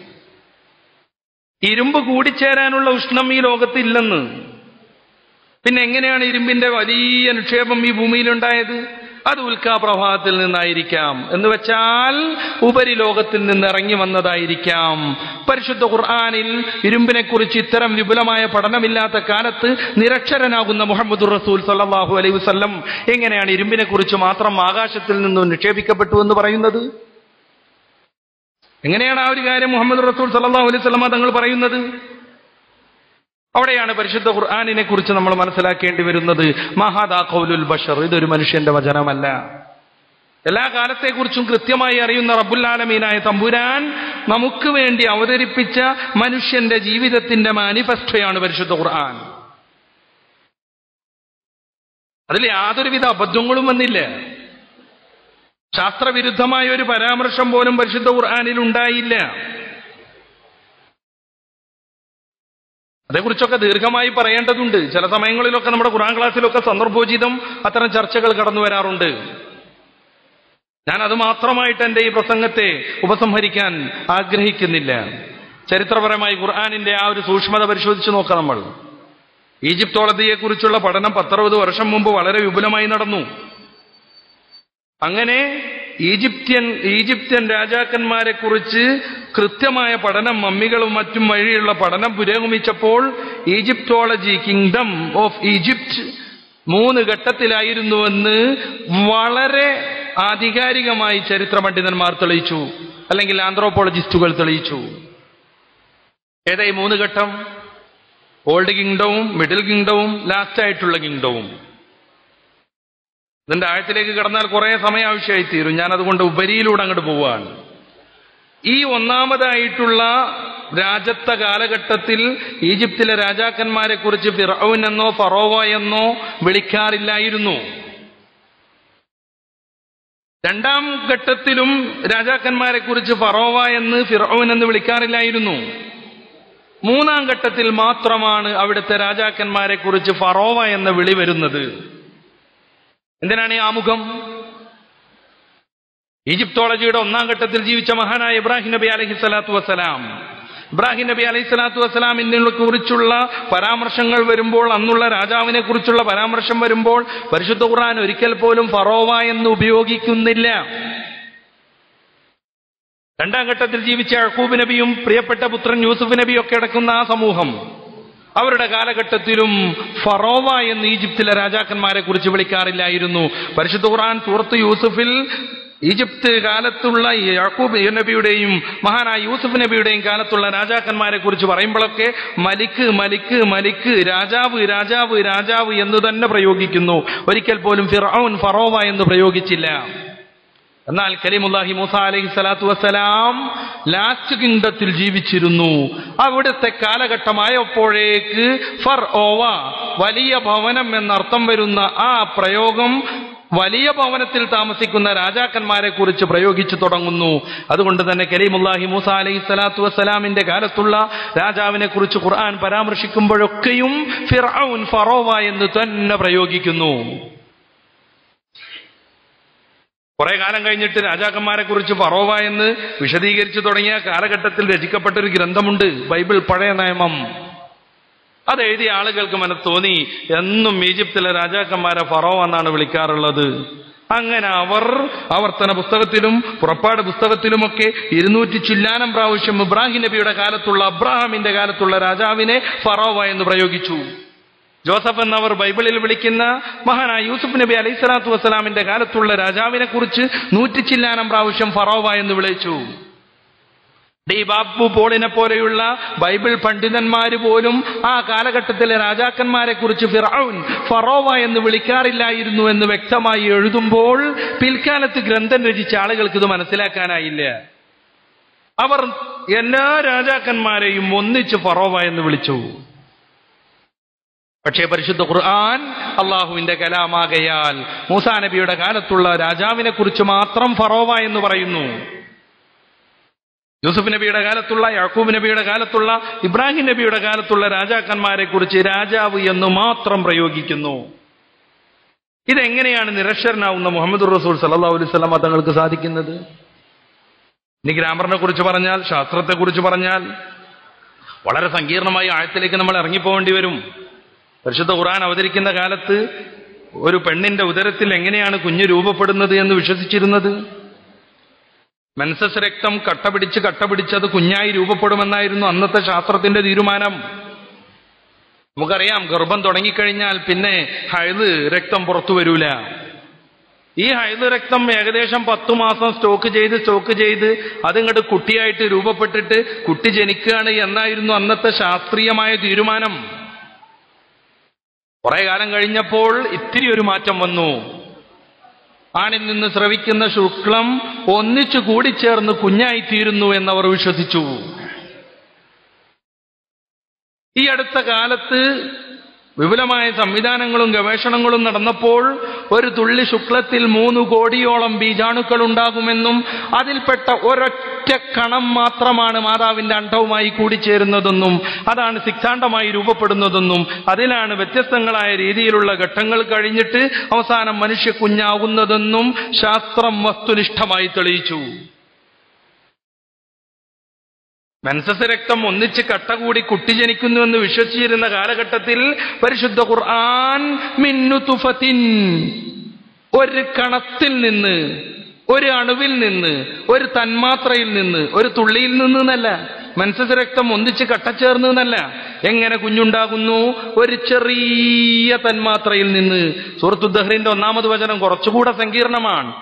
Speaker 1: ഇരുമ്പ് കൂടിച്ചേരാനുള്ള ഉഷ്ണം ഈ ലോകത്തില്ലെന്ന് പിന്നെ എങ്ങനെയാണ് ഇരുമ്പിന്റെ വലിയ നിക്ഷേപം ഈ ഭൂമിയിലുണ്ടായത് അത് ഉൽക്കാപ്രവാഹത്തിൽ നിന്നായിരിക്കാം എന്ന് വെച്ചാൽ ഉപരിലോകത്തിൽ നിന്ന് ഇറങ്ങി വന്നതായിരിക്കാം പരിശുദ്ധ ഖുർആാനിൽ ഇരുമ്പിനെ കുറിച്ച് ഇത്തരം വിപുലമായ പഠനമില്ലാത്ത കാലത്ത് നിരക്ഷരനാകുന്ന മുഹമ്മദ് റസൂൽ സല്ലാഹു അലൈഹി വസ്ല്ലം എങ്ങനെയാണ് ഇരുമ്പിനെ കുറിച്ച് മാത്രം ആകാശത്തിൽ നിന്നും നിക്ഷേപിക്കപ്പെട്ടു എന്ന് പറയുന്നത് എങ്ങനെയാണ് ആ ഒരു കാര്യം മുഹമ്മദ് റസൂൽ സല്ലാഹു അലൈഹി സ്വലമ തങ്ങൾ പറയുന്നത് അവിടെയാണ് പരിശുദ്ധ ഖുർആാനിനെ കുറിച്ച് നമ്മൾ മനസ്സിലാക്കേണ്ടി വരുന്നത് മഹാദാ കൗലുൽ ബഷർ ഇതൊരു മനുഷ്യന്റെ വചനമല്ല എല്ലാ കാലത്തെക്കുറിച്ചും കൃത്യമായി അറിയുന്ന റബ്ബുല്ലാലമീനായ തമ്പുരാൻ നമുക്ക് വേണ്ടി അവതരിപ്പിച്ച മനുഷ്യന്റെ ജീവിതത്തിന്റെ മാനിഫെസ്റ്റോയാണ് പരിശുദ്ധ ഖുർആൻ അതിൽ യാതൊരുവിധ അബദ്ധങ്ങളും വന്നില്ല ശാസ്ത്രവിരുദ്ധമായ ഒരു പരാമർശം പോലും പരിശുദ്ധ ഖുർആാനിൽ ഉണ്ടായില്ല അതേക്കുറിച്ചൊക്കെ ദീർഘമായി പറയേണ്ടതുണ്ട് ചില സമയങ്ങളിലൊക്കെ നമ്മുടെ ഖുറാൻ ക്ലാസ്സിലൊക്കെ സന്ദർഭോചിതം അത്തരം ചർച്ചകൾ കടന്നു വരാറുണ്ട് ഞാൻ അത് മാത്രമായിട്ട് എൻ്റെ ഈ പ്രസംഗത്തെ ഉപസംഹരിക്കാൻ ആഗ്രഹിക്കുന്നില്ല ചരിത്രപരമായി ഖുർആാനിന്റെ ആ ഒരു സൂക്ഷ്മത പരിശോധിച്ച് നോക്കാം നമ്മൾ ഈജിപ്തോളതിയെക്കുറിച്ചുള്ള പഠനം പത്തറുപത് വർഷം മുമ്പ് വളരെ വിപുലമായി നടന്നു അങ്ങനെ ഈജിപ്ത്യൻ ഈജിപ്ത്യൻ രാജാക്കന്മാരെ കുറിച്ച് കൃത്യമായ പഠനം മമ്മികളും മറ്റും വഴിയുള്ള പഠനം പുരോഗമിച്ചപ്പോൾ ഈജിപ്റ്റോളജി കിങ്ഡം ഓഫ് ഈജിപ്റ്റ് മൂന്ന് ഘട്ടത്തിലായിരുന്നുവെന്ന് വളരെ ആധികാരികമായി ചരിത്ര പണ്ഡിതന്മാർ തെളിയിച്ചു അല്ലെങ്കിൽ ആന്ത്രോപോളജിസ്റ്റുകൾ തെളിയിച്ചു ഏതാ ഈ മൂന്ന് ഘട്ടം ഓൾഡ് കിങ്ഡവും മിഡിൽ കിങ്ഡവും ലാസ്റ്റ് ആയിട്ടുള്ള കിങ്ഡവും ഇതിന്റെ ആഴത്തിലേക്ക് കടന്നാൽ കുറെ സമയം ആവശ്യമായി തീരും ഞാൻ അതുകൊണ്ട് ഉപരിയിലൂടെ അങ്ങോട്ട് പോവാണ് ഈ ഒന്നാമതായിട്ടുള്ള രാജത്വ കാലഘട്ടത്തിൽ ഈജിപ്തിലെ രാജാക്കന്മാരെ കുറിച്ച് ഫിറൌൻ എന്നോ ഫറോവ എന്നോ വിളിക്കാറില്ലായിരുന്നു രണ്ടാം ഘട്ടത്തിലും രാജാക്കന്മാരെ കുറിച്ച് ഫറോവ എന്ന് ഫിറൌൻ എന്ന് വിളിക്കാറില്ലായിരുന്നു മൂന്നാം ഘട്ടത്തിൽ മാത്രമാണ് അവിടുത്തെ രാജാക്കന്മാരെ കുറിച്ച് ഫറോവ എന്ന വിളി വരുന്നത് എന്തിനാണ് ഈ ആമുഖം ഈജിപ്തോളജിയുടെ ഒന്നാം ഘട്ടത്തിൽ ജീവിച്ച മഹാനായ ഇബ്രാഹിം നബി അലഹി സ്വലാത്തു വസ്സലാം ഇബ്രാഹിം നബി അലൈഹി സ്വലാത്തു വസ്സലാമിനെ കുറിച്ചുള്ള പരാമർശങ്ങൾ വരുമ്പോൾ അന്നുള്ള രാജാവിനെ കുറിച്ചുള്ള പരാമർശം വരുമ്പോൾ പരിശുദ്ധ ഖുർആൻ ഒരിക്കൽ പോലും ഫറോവ എന്ന് ഉപയോഗിക്കുന്നില്ല രണ്ടാം ഘട്ടത്തിൽ ജീവിച്ച അഴക്കൂബ് നബിയും പ്രിയപ്പെട്ട പുത്രൻ യൂസുഫ് നബിയും ഒക്കെ അടക്കുന്ന ആ സമൂഹം അവരുടെ കാലഘട്ടത്തിലും ഫറോവ എന്ന് ഈജിപ്തിലെ രാജാക്കന്മാരെ കുറിച്ച് വിളിക്കാറില്ലായിരുന്നു പരിശുദ്ധ ഖുർആൻ സൂറത്ത് യൂസുഫിൽ ഈജിപ്ത് കാലത്തുള്ള യാക്കൂബ് നബിയുടെയും മഹാനായ യൂസുഫ് നബിയുടെയും കാലത്തുള്ള രാജാക്കന്മാരെ കുറിച്ച് പറയുമ്പോഴൊക്കെ മലിക്ക് മലിക്ക് മലിക്ക് രാജാവ് രാജാവ് രാജാവ് എന്ന് തന്നെ പ്രയോഗിക്കുന്നു ഒരിക്കൽ പോലും ഫിറൌൻ ഫറോവ എന്ന് പ്രയോഗിച്ചില്ല എന്നാൽ കലിമുല്ലാഹി മൂസ അലൈഹി സ്വലാത്തു വസ്സലാം ലാസ്റ്റ് കിങ്ഡത്തിൽ ജീവിച്ചിരുന്നു അവിടുത്തെ കാലഘട്ടമായപ്പോഴേക്ക് ഫർ ഓവ വലിയ ഭവനം എന്നർത്ഥം വരുന്ന ആ പ്രയോഗം വലിയ ഭവനത്തിൽ താമസിക്കുന്ന രാജാക്കന്മാരെ കുറിച്ച് പ്രയോഗിച്ചു തുടങ്ങുന്നു അതുകൊണ്ട് തന്നെ കലീമുല്ലാഹി മൂസ അലൈഹി സ്വലാത്തു വസ്സലാമിന്റെ കാലത്തുള്ള രാജാവിനെ കുറിച്ച് ഖുർആൻ പരാമർശിക്കുമ്പോഴൊക്കെയും ഫിർഔൻ ഫറോവ എന്ന് തന്നെ പ്രയോഗിക്കുന്നു കുറെ കാലം കഴിഞ്ഞിട്ട് രാജാക്കന്മാരെ കുറിച്ച് ഫറോവ എന്ന് വിശദീകരിച്ചു തുടങ്ങിയ കാലഘട്ടത്തിൽ രചിക്കപ്പെട്ട ഒരു ഗ്രന്ഥമുണ്ട് ബൈബിൾ പഴയ നിയമം അത് എഴുതിയ ആളുകൾക്ക് മനസ്സ് തോന്നി എന്നും ഈജിപ്തിലെ രാജാക്കന്മാരെ ഫറോ എന്നാണ് വിളിക്കാറുള്ളത് അങ്ങനെ അവർ ആവർത്തന പുസ്തകത്തിലും പുറപ്പാട് പുസ്തകത്തിലുമൊക്കെ ഇരുന്നൂറ്റി ചില്ലാനം പ്രാവശ്യം ഇബ്രാഹിം നബിയുടെ കാലത്തുള്ള അബ്രാഹാമിന്റെ കാലത്തുള്ള രാജാവിനെ ഫറോവ എന്ന് പ്രയോഗിച്ചു ജോസഫ് എന്നവർ ബൈബിളിൽ വിളിക്കുന്ന മഹാനായ യൂസുഫ് നബി അലൈഹി സ്വലാത്തു വസ്സലാമിന്റെ കാലത്തുള്ള രാജാവിനെ കുറിച്ച് നൂറ്റി ചില്ലാനം പ്രാവശ്യം ഫറോവ എന്ന് വിളിച്ചു ഡി ബാബു പോളിനെ പോലെയുള്ള ബൈബിൾ പണ്ഡിതന്മാര് പോലും ആ കാലഘട്ടത്തിലെ രാജാക്കന്മാരെ കുറിച്ച് ഫിറൌൻ ഫറോവ എന്ന് വിളിക്കാറില്ലായിരുന്നു എന്ന് വ്യക്തമായി എഴുതുമ്പോൾ പിൽക്കാലത്ത് ഗ്രന്ഥം രചിച്ച ആളുകൾക്ക് ഇത് മനസ്സിലാക്കാനായില്ല അവർ എല്ലാ രാജാക്കന്മാരെയും ഒന്നിച്ച് ഫറോവ എന്ന് വിളിച്ചു പക്ഷേ പരിശുദ്ധ ഖുർആൻ അള്ളാഹുവിന്റെ കലാമാകയാൽ മൂസാ നബിയുടെ കാലത്തുള്ള രാജാവിനെ കുറിച്ച് മാത്രം ഫറോവ എന്ന് പറയുന്നു യൂസുഫ് നബിയുടെ കാലത്തുള്ള യാക്കൂബ് നബിയുടെ കാലത്തുള്ള ഇബ്രാഹിം നബിയുടെ കാലത്തുള്ള രാജാക്കന്മാരെ കുറിച്ച് രാജാവ് എന്ന് മാത്രം പ്രയോഗിക്കുന്നു ഇതെങ്ങനെയാണ് നിരക്ഷരനാവുന്ന മുഹമ്മദ് റസൂൽ സല്ലാ അലൈവല്ല തങ്ങൾക്ക് സാധിക്കുന്നത് ഇനി ഗ്രാമറിനെ കുറിച്ച് പറഞ്ഞാൽ ശാസ്ത്രത്തെ കുറിച്ച് പറഞ്ഞാൽ വളരെ സങ്കീർണമായ ആഴത്തിലേക്ക് നമ്മൾ ഇറങ്ങിപ്പോകേണ്ടി വരും പരിശുദ്ധ ഖുർആൻ അവതരിക്കുന്ന കാലത്ത് ഒരു പെണ്ണിന്റെ ഉദരത്തിൽ എങ്ങനെയാണ് കുഞ്ഞ് രൂപപ്പെടുന്നത് എന്ന് വിശ്വസിച്ചിരുന്നത് മെൻസസ് രക്തം കട്ട പിടിച്ച് കട്ട പിടിച്ച് അത് കുഞ്ഞായി രൂപപ്പെടുമെന്നായിരുന്നു അന്നത്തെ ശാസ്ത്രത്തിന്റെ തീരുമാനം നമുക്കറിയാം ഗർഭം തുടങ്ങിക്കഴിഞ്ഞാൽ പിന്നെ ഹൈത് രക്തം പുറത്തു വരൂല ഈ ഹൈത് രക്തം ഏകദേശം പത്തു മാസം സ്റ്റോക്ക് ചെയ്ത് സ്റ്റോക്ക് ചെയ്ത് അതിങ്ങോട്ട് കുട്ടിയായിട്ട് രൂപപ്പെട്ടിട്ട് കുട്ടി ജനിക്കുകയാണ് എന്നായിരുന്നു അന്നത്തെ ശാസ്ത്രീയമായ തീരുമാനം കുറെ കാലം കഴിഞ്ഞപ്പോൾ ഇത്തിരി ഒരു മാറ്റം വന്നു ആണിൽ നിന്ന് സ്രവിക്കുന്ന ശുക്ലം ഒന്നിച്ചു കൂടിച്ചേർന്ന് കുഞ്ഞായിത്തീരുന്നു എന്നവർ വിശ്വസിച്ചു ഈ അടുത്ത കാലത്ത് വിപുലമായ സംവിധാനങ്ങളും ഗവേഷണങ്ങളും നടന്നപ്പോൾ ഒരു തുള്ളി ശുക്ലത്തിൽ മൂന്ന് കോടിയോളം ബീജാണുക്കൾ ഉണ്ടാകുമെന്നും അതിൽപ്പെട്ട ഒരൊറ്റ കണം മാത്രമാണ് മാതാവിന്റെ അണ്ഡവുമായി കൂടിച്ചേരുന്നതെന്നും അതാണ് സിക്താണ്ഡമായി രൂപപ്പെടുന്നതെന്നും അതിലാണ് വ്യത്യസ്തങ്ങളായ രീതിയിലുള്ള ഘട്ടങ്ങൾ കഴിഞ്ഞിട്ട് അവസാനം മനുഷ്യ കുഞ്ഞാവുന്നതെന്നും ശാസ്ത്രം വസ്തുനിഷ്ഠമായി തെളിയിച്ചു മെൻസസ് രക്തം ഒന്നിച്ച് കട്ട കൂടി കുട്ടി ജനിക്കുന്നുവെന്ന് വിശ്വസിച്ചിരുന്ന കാലഘട്ടത്തിൽ പരിശുദ്ധ ഖുർആൻ മിന്നു തുഫത്തിൻ ഒരു കണത്തിൽ നിന്ന് ഒരു അണുവിൽ നിന്ന് ഒരു തന്മാത്രയിൽ നിന്ന് ഒരു തുള്ളിയിൽ നിന്ന് എന്നല്ല മെൻസസ് രക്തം ഒന്നിച്ച് കട്ടച്ചേർന്ന് എന്നല്ല എങ്ങനെ കുഞ്ഞുണ്ടാകുന്നു ഒരു ചെറിയ തന്മാത്രയിൽ നിന്ന് സുഹൃത്തു ദഹ്റിന്റെ ഒന്നാമത് വചനം കുറച്ചുകൂടെ സങ്കീർണമാണ്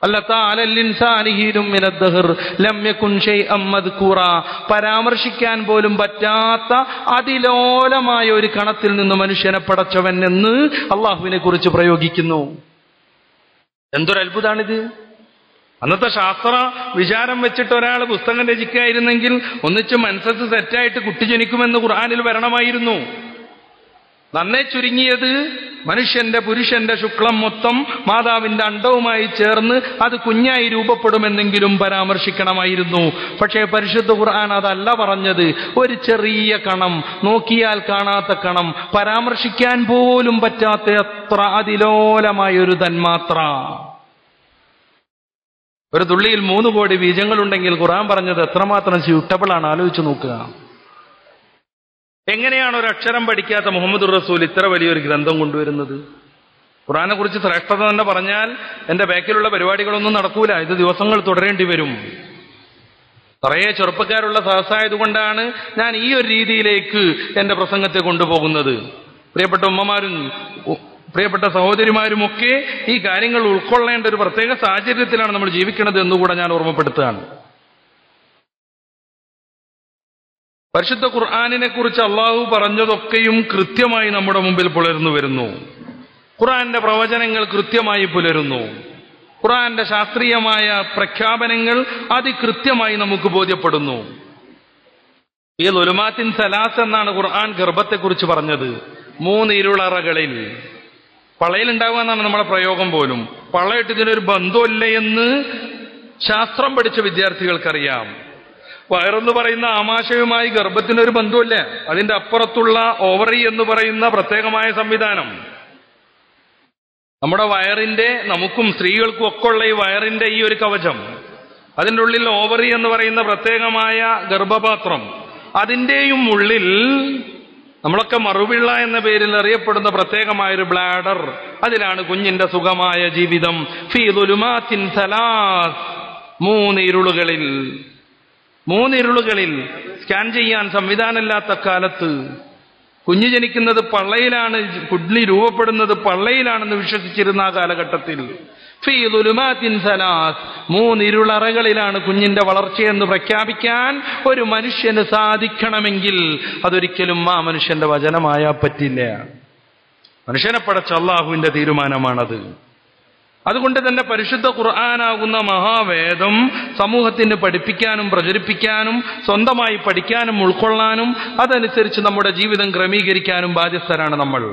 Speaker 1: പരാമർശിക്കാൻ പോലും പറ്റാത്ത അതിലോലമായ ഒരു കണത്തിൽ നിന്ന് മനുഷ്യനെ പടച്ചവൻ എന്ന് അള്ളാഹുവിനെ കുറിച്ച് പ്രയോഗിക്കുന്നു എന്തൊരു അത്ഭുതാണിത് അന്നത്തെ ശാസ്ത്ര വിചാരം വെച്ചിട്ട് ഒരാൾ പുസ്തകം രചിക്കായിരുന്നെങ്കിൽ ഒന്നിച്ച് മനസ്സസ് സെറ്റായിട്ട് കുട്ടി ജനിക്കുമെന്ന് ഖുർആാനിൽ വരണമായിരുന്നു നന്നേ ചുരുങ്ങിയത് മനുഷ്യന്റെ പുരുഷന്റെ ശുക്ലം മൊത്തം മാതാവിന്റെ അണ്ടവുമായി ചേർന്ന് അത് കുഞ്ഞായി രൂപപ്പെടുമെന്നെങ്കിലും പരാമർശിക്കണമായിരുന്നു പക്ഷേ പരിശുദ്ധ ഖുർആൻ അതല്ല പറഞ്ഞത് ഒരു ചെറിയ കണം നോക്കിയാൽ കാണാത്ത കണം പരാമർശിക്കാൻ പോലും പറ്റാത്ത അത്ര അതിലോലമായ ഒരു തന്മാത്ര ഒരു തുള്ളിയിൽ മൂന്ന് കോടി ബീജങ്ങളുണ്ടെങ്കിൽ ഖുർആൻ പറഞ്ഞത് എത്രമാത്രം സ്യൂട്ടബിൾ ആണ് ആലോചിച്ച് നോക്കുക എങ്ങനെയാണ് ഒരു അക്ഷരം പഠിക്കാത്ത മുഹമ്മദ് റസൂൽ ഇത്ര വലിയൊരു ഗ്രന്ഥം കൊണ്ടുവരുന്നത് ഖുറാനെ കുറിച്ച് ശ്രേഷ്ഠത തന്നെ പറഞ്ഞാൽ എന്റെ ബാക്കിലുള്ള പരിപാടികളൊന്നും നടക്കൂല ഇത് ദിവസങ്ങൾ തുടരേണ്ടി വരും കുറേ ചെറുപ്പക്കാരുള്ള സഹസായതുകൊണ്ടാണ് ഞാൻ ഈ ഒരു രീതിയിലേക്ക് എന്റെ പ്രസംഗത്തെ കൊണ്ടുപോകുന്നത് പ്രിയപ്പെട്ട ഉമ്മമാരും പ്രിയപ്പെട്ട സഹോദരിമാരുമൊക്കെ ഈ കാര്യങ്ങൾ ഉൾക്കൊള്ളേണ്ട ഒരു പ്രത്യേക സാഹചര്യത്തിലാണ് നമ്മൾ ജീവിക്കുന്നത് എന്നുകൂടെ ഞാൻ ഓർമ്മപ്പെടുത്തുകയാണ് പരിശുദ്ധ ഖുർആാനിനെ കുറിച്ച് അള്ളാഹു പറഞ്ഞതൊക്കെയും കൃത്യമായി നമ്മുടെ മുമ്പിൽ പുലർന്നു വരുന്നു ഖുർആന്റെ പ്രവചനങ്ങൾ കൃത്യമായി പുലരുന്നു ഖുർആന്റെ ശാസ്ത്രീയമായ പ്രഖ്യാപനങ്ങൾ അതികൃത്യമായി നമുക്ക് ബോധ്യപ്പെടുന്നു ഈ ലുലുമാത്തിൻ സലാസ് എന്നാണ് ഖുർആൻ ഗർഭത്തെക്കുറിച്ച് പറഞ്ഞത് മൂന്ന് ഇരുളറകളിൽ പള്ളയിലുണ്ടാവുക എന്നാണ് നമ്മുടെ പ്രയോഗം പോലും പള്ളയിട്ട് ഇതിനൊരു ബന്ധമില്ല എന്ന് ശാസ്ത്രം പഠിച്ച വിദ്യാർത്ഥികൾക്കറിയാം വയറെന്ന് പറയുന്ന ആമാശയവുമായി ഗർഭത്തിനൊരു ബന്ധമില്ല അതിന്റെ അപ്പുറത്തുള്ള ഓവറി എന്ന് പറയുന്ന പ്രത്യേകമായ സംവിധാനം നമ്മുടെ വയറിന്റെ നമുക്കും സ്ത്രീകൾക്കും ഒക്കെ ഉള്ള ഈ വയറിന്റെ ഈ ഒരു കവചം അതിൻ്റെ ഉള്ളിൽ ഓവറി എന്ന് പറയുന്ന പ്രത്യേകമായ ഗർഭപാത്രം അതിൻ്റെയും ഉള്ളിൽ നമ്മളൊക്കെ മറുപിള്ള എന്ന പേരിൽ അറിയപ്പെടുന്ന പ്രത്യേകമായ ഒരു ബ്ലാഡർ അതിലാണ് കുഞ്ഞിന്റെ സുഖമായ ജീവിതം ഫീ ദുലുമാത്തിൻ സലാസ് മൂന്ന് ഇരുളുകളിൽ മൂന്ന് ഇരുളുകളിൽ സ്കാൻ ചെയ്യാൻ സംവിധാനമില്ലാത്ത കാലത്ത് കുഞ്ഞ് ജനിക്കുന്നത് പള്ളയിലാണ് കുഡ്ലി രൂപപ്പെടുന്നത് പള്ളയിലാണെന്ന് വിശ്വസിച്ചിരുന്ന ആ കാലഘട്ടത്തിൽ ഫീ ദുലുമാത്തിൻ സലാസ് മൂന്ന് ഇരുളറകളിലാണ് കുഞ്ഞിന്റെ വളർച്ചയെന്ന് പ്രഖ്യാപിക്കാൻ ഒരു മനുഷ്യന് സാധിക്കണമെങ്കിൽ അതൊരിക്കലും ആ മനുഷ്യന്റെ വചനമായാ പറ്റില്ല മനുഷ്യനെ പടച്ച അള്ളാഹുവിന്റെ തീരുമാനമാണത് അതുകൊണ്ട് തന്നെ പരിശുദ്ധ ഖുർആനാകുന്ന മഹാവേദം സമൂഹത്തിന് പഠിപ്പിക്കാനും പ്രചരിപ്പിക്കാനും സ്വന്തമായി പഠിക്കാനും ഉൾക്കൊള്ളാനും അതനുസരിച്ച് നമ്മുടെ ജീവിതം ക്രമീകരിക്കാനും ബാധ്യസ്ഥരാണ് നമ്മൾ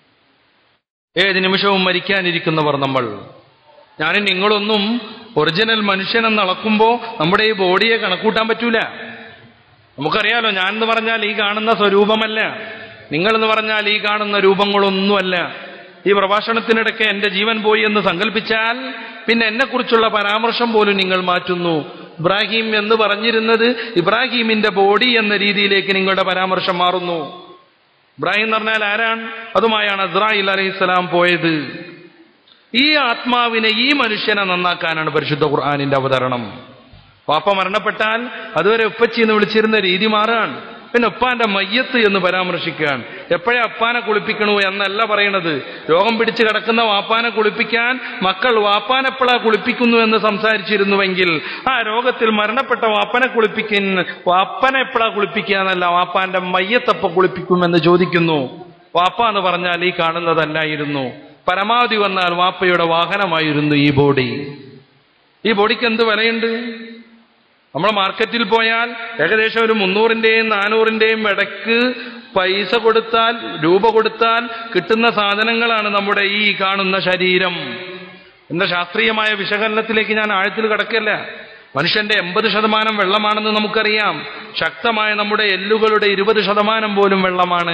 Speaker 1: ഏത് നിമിഷവും മരിക്കാനിരിക്കുന്നവർ നമ്മൾ ഞാനും നിങ്ങളൊന്നും ഒറിജിനൽ മനുഷ്യനെന്ന് അളക്കുമ്പോൾ നമ്മുടെ ഈ ബോഡിയെ കണക്കൂട്ടാൻ പറ്റൂല നമുക്കറിയാലോ ഞാൻ എന്ന് പറഞ്ഞാൽ ഈ കാണുന്ന സ്വരൂപമല്ല നിങ്ങളെന്ന് പറഞ്ഞാൽ ഈ കാണുന്ന രൂപങ്ങളൊന്നുമല്ല ഈ പ്രഭാഷണത്തിനിടയ്ക്ക് എന്റെ ജീവൻ പോയി എന്ന് സങ്കല്പിച്ചാൽ പിന്നെ എന്നെക്കുറിച്ചുള്ള പരാമർശം പോലും നിങ്ങൾ മാറ്റുന്നു ഇബ്രാഹിം എന്ന് പറഞ്ഞിരുന്നത് ഇബ്രാഹിമിന്റെ ബോഡി എന്ന രീതിയിലേക്ക് നിങ്ങളുടെ പരാമർശം മാറുന്നു ഇബ്രാഹിം എന്ന് പറഞ്ഞാൽ ആരാണ് അതുമായാണ് അസ്രായിൽ അലൈഹിസ്സലാം പോയത് ഈ ആത്മാവിനെ ഈ മനുഷ്യനെ നന്നാക്കാനാണ് പരിശുദ്ധ ഖുർആാനിന്റെ അവതരണം പാപ്പ മരണപ്പെട്ടാൽ അതുവരെ ഉപ്പച്ചി എന്ന് വിളിച്ചിരുന്ന രീതി മാറാണ് പിന്നെ ഉപ്പാന്റെ മയ്യത്ത് എന്ന് പരാമർശിക്കാൻ എപ്പോഴേ അപ്പാനെ കുളിപ്പിക്കണു എന്നല്ല പറയണത് രോഗം പിടിച്ച് കിടക്കുന്ന വാപ്പാനെ കുളിപ്പിക്കാൻ മക്കൾ വാപ്പാനെപ്പോഴാ കുളിപ്പിക്കുന്നു എന്ന് സംസാരിച്ചിരുന്നുവെങ്കിൽ ആ രോഗത്തിൽ മരണപ്പെട്ട വാപ്പനെ കുളിപ്പിക്കുന്ന വാപ്പനെ എപ്പോഴാ കുളിപ്പിക്കുക എന്നല്ല വാപ്പാന്റെ മയ്യത്തപ്പ കുളിപ്പിക്കുമെന്ന് ചോദിക്കുന്നു വാപ്പ എന്ന് പറഞ്ഞാൽ ഈ കാണുന്നതല്ലായിരുന്നു പരമാവധി വന്നാൽ വാപ്പയുടെ വാഹനമായിരുന്നു ഈ ബോഡി ഈ ബോഡിക്ക് എന്ത് വിലയുണ്ട് നമ്മൾ മാർക്കറ്റിൽ പോയാൽ ഏകദേശം ഒരു മുന്നൂറിന്റെയും നാനൂറിന്റെയും ഇടയ്ക്ക് പൈസ കൊടുത്താൽ രൂപ കൊടുത്താൽ കിട്ടുന്ന സാധനങ്ങളാണ് നമ്മുടെ ഈ കാണുന്ന ശരീരം എന്ന ശാസ്ത്രീയമായ വിശകലനത്തിലേക്ക് ഞാൻ ആഴത്തിൽ കിടക്കല്ല മനുഷ്യന്റെ എൺപത് ശതമാനം വെള്ളമാണെന്ന് നമുക്കറിയാം ശക്തമായ നമ്മുടെ എല്ലുകളുടെ ഇരുപത് ശതമാനം പോലും വെള്ളമാണ്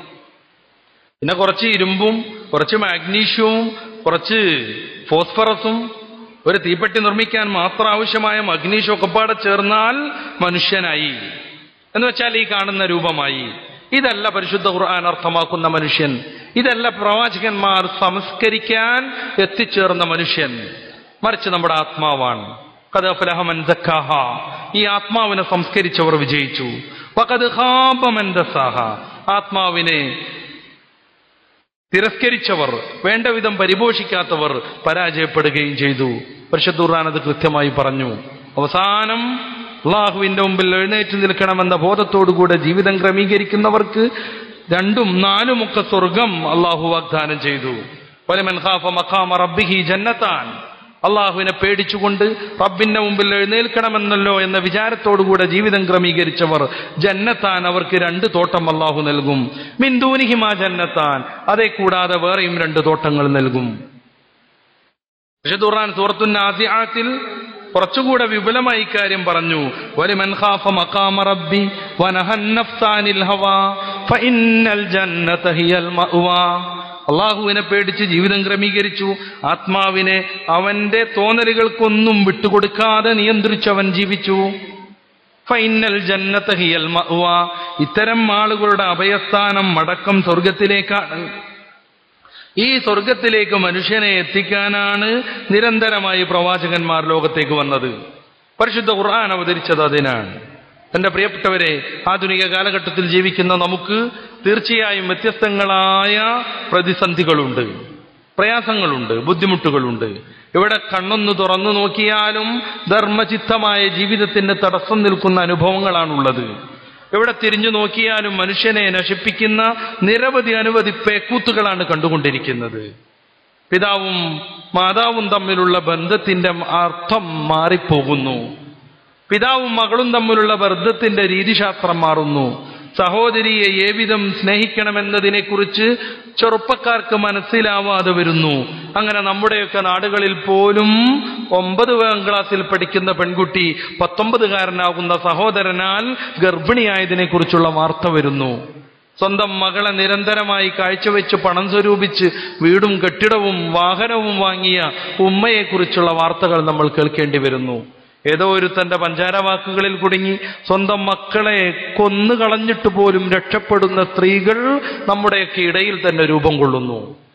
Speaker 1: പിന്നെ കുറച്ച് ഇരുമ്പും കുറച്ച് മാഗ്നീഷ്യവും കുറച്ച് ഫോസ്ഫറസും ഒരു തീപ്പെട്ടി നിർമ്മിക്കാൻ മാത്രം ആവശ്യമായ മഗ്നീഷ്യം ഒക്കെ പാടെ ചേർന്നാൽ മനുഷ്യനായി എന്ന് വെച്ചാൽ ഈ കാണുന്ന രൂപമായി ഇതല്ല പരിശുദ്ധ ഖുർആൻ അർത്ഥമാക്കുന്ന മനുഷ്യൻ ഇതല്ല പ്രവാചകന്മാർ സംസ്കരിക്കാൻ എത്തിച്ചേർന്ന മനുഷ്യൻ മറിച്ച് നമ്മുടെ ആത്മാവാണ് ഖദ അഫ്ലഹ മൻ സക്കാഹ. ഈ ആത്മാവിനെ സംസ്കരിച്ചവർ വിജയിച്ചു വഖദ് ഖാബ മൻ ദസാഹ. ആത്മാവിനെ തിരസ്കരിച്ചവർ വേണ്ട വിധം പരിപോഷിക്കാത്തവർ പരാജയപ്പെടുകയും ചെയ്തു പരിശുദ്ധ ഖുർആൻ അത് കൃത്യമായി പറഞ്ഞു അവസാനം അള്ളാഹുവിന്റെ മുമ്പിൽ എഴുന്നേറ്റ് നിൽക്കണമെന്ന ബോധത്തോടുകൂടെ ജീവിതം ക്രമീകരിക്കുന്നവർക്ക് രണ്ടും നാലുമൊക്കെ സ്വർഗം അള്ളാഹു വാഗ്ദാനം ചെയ്തു വലമൻ ഖാഫ മഖാമ റബ്ബിഹി ജന്നത്താൻ അള്ളാഹുവിനെ പേടിച്ചുകൊണ്ട് റബ്ബിന്റെ മുമ്പിൽ എഴുന്നേൽക്കണമെന്നല്ലോ എന്ന വിചാരത്തോടുകൂടെ ജീവിതം ക്രമീകരിച്ചവർ ജന്നത്താൻ അവർക്ക് രണ്ട് തോട്ടം അള്ളാഹു നൽകും മിന്ദൂനിഹിമ ജന്നത്താൻ അതേ കൂടാതെ വേറെയും രണ്ട് തോട്ടങ്ങൾ നൽകും വിശുദ്ധുറാൻ സൂറത്തുനാസിയാത്തിൽ കുറച്ചുകൂടെ വിപുലമായി ഇക്കാര്യം പറഞ്ഞു വലിമൻ ഖാഫ മഖാമ റബ്ബി വനഹൻ നഫ്സാനിൽ ഹവാ ഫഇന്നൽ ജന്നത ഹിയൽ മഅ്വാ അള്ളാഹുവിനെ പേടിച്ച് ജീവിതം ക്രമീകരിച്ചു ആത്മാവിനെ അവന്റെ തോന്നലുകൾക്കൊന്നും വിട്ടുകൊടുക്കാതെ നിയന്ത്രിച്ചവൻ ജീവിച്ചു ഫൈനൽ ജന്നത ഹിയൽ മഅ്വ ഇത്തരം ആളുകളുടെ അഭയസ്ഥാനം മടക്കം സ്വർഗത്തിലേക്കാണ് ഈ സ്വർഗത്തിലേക്ക് മനുഷ്യനെ എത്തിക്കാനാണ് നിരന്തരമായി പ്രവാചകന്മാർ ലോകത്തേക്ക് വന്നത് പരിശുദ്ധ ഖുർആൻ അവതരിച്ചത് അതിനാണ് എന്റെ പ്രിയപ്പെട്ടവരെ ആധുനിക കാലഘട്ടത്തിൽ ജീവിക്കുന്ന നമുക്ക് തീർച്ചയായും വ്യത്യസ്തങ്ങളായ പ്രതിസന്ധികളുണ്ട് പ്രയാസങ്ങളുണ്ട് ബുദ്ധിമുട്ടുകളുണ്ട് ഇവിടെ കണ്ണൊന്ന് തുറന്നു നോക്കിയാലും ധർമ്മചിത്തമായ ജീവിതത്തിന് തടസ്സം നിൽക്കുന്ന അനുഭവങ്ങളാണുള്ളത് എവിടെ തിരിഞ്ഞു നോക്കിയാലും മനുഷ്യനെ നശിപ്പിക്കുന്ന നിരവധി അനവധി പേക്കൂത്തുകളാണ് കണ്ടുകൊണ്ടിരിക്കുന്നത് പിതാവും മാതാവും തമ്മിലുള്ള ബന്ധത്തിന്റെ അർത്ഥം മാറിപ്പോകുന്നു പിതാവും മകളും തമ്മിലുള്ള ബന്ധത്തിന്റെ രീതിശാസ്ത്രം മാറുന്നു സഹോദരിയെ ഏവിധം സ്നേഹിക്കണമെന്നതിനെക്കുറിച്ച് ചെറുപ്പക്കാർക്ക് മനസ്സിലാവാതെ വരുന്നു അങ്ങനെ നമ്മുടെയൊക്കെ നാടുകളിൽ പോലും ഒമ്പതാം ക്ലാസ്സിൽ പഠിക്കുന്ന പെൺകുട്ടി പത്തൊമ്പതുകാരനാകുന്ന സഹോദരനാൽ ഗർഭിണിയായതിനെക്കുറിച്ചുള്ള വാർത്ത വരുന്നു സ്വന്തം മകളെ നിരന്തരമായി കാഴ്ചവെച്ച് പണം സ്വരൂപിച്ച് വീടും കെട്ടിടവും വാഹനവും വാങ്ങിയ ഉമ്മയെക്കുറിച്ചുള്ള വാർത്തകൾ നമ്മൾ കേൾക്കേണ്ടി വരുന്നു ഏതോ ഒരു തന്റെ പഞ്ചാര വാക്കുകളിൽ കുടുങ്ങി സ്വന്തം മക്കളെ കൊന്നു കളഞ്ഞിട്ട് പോലും രക്ഷപ്പെടുന്ന സ്ത്രീകൾ നമ്മുടെയൊക്കെ ഇടയിൽ തന്നെ രൂപം കൊള്ളുന്നു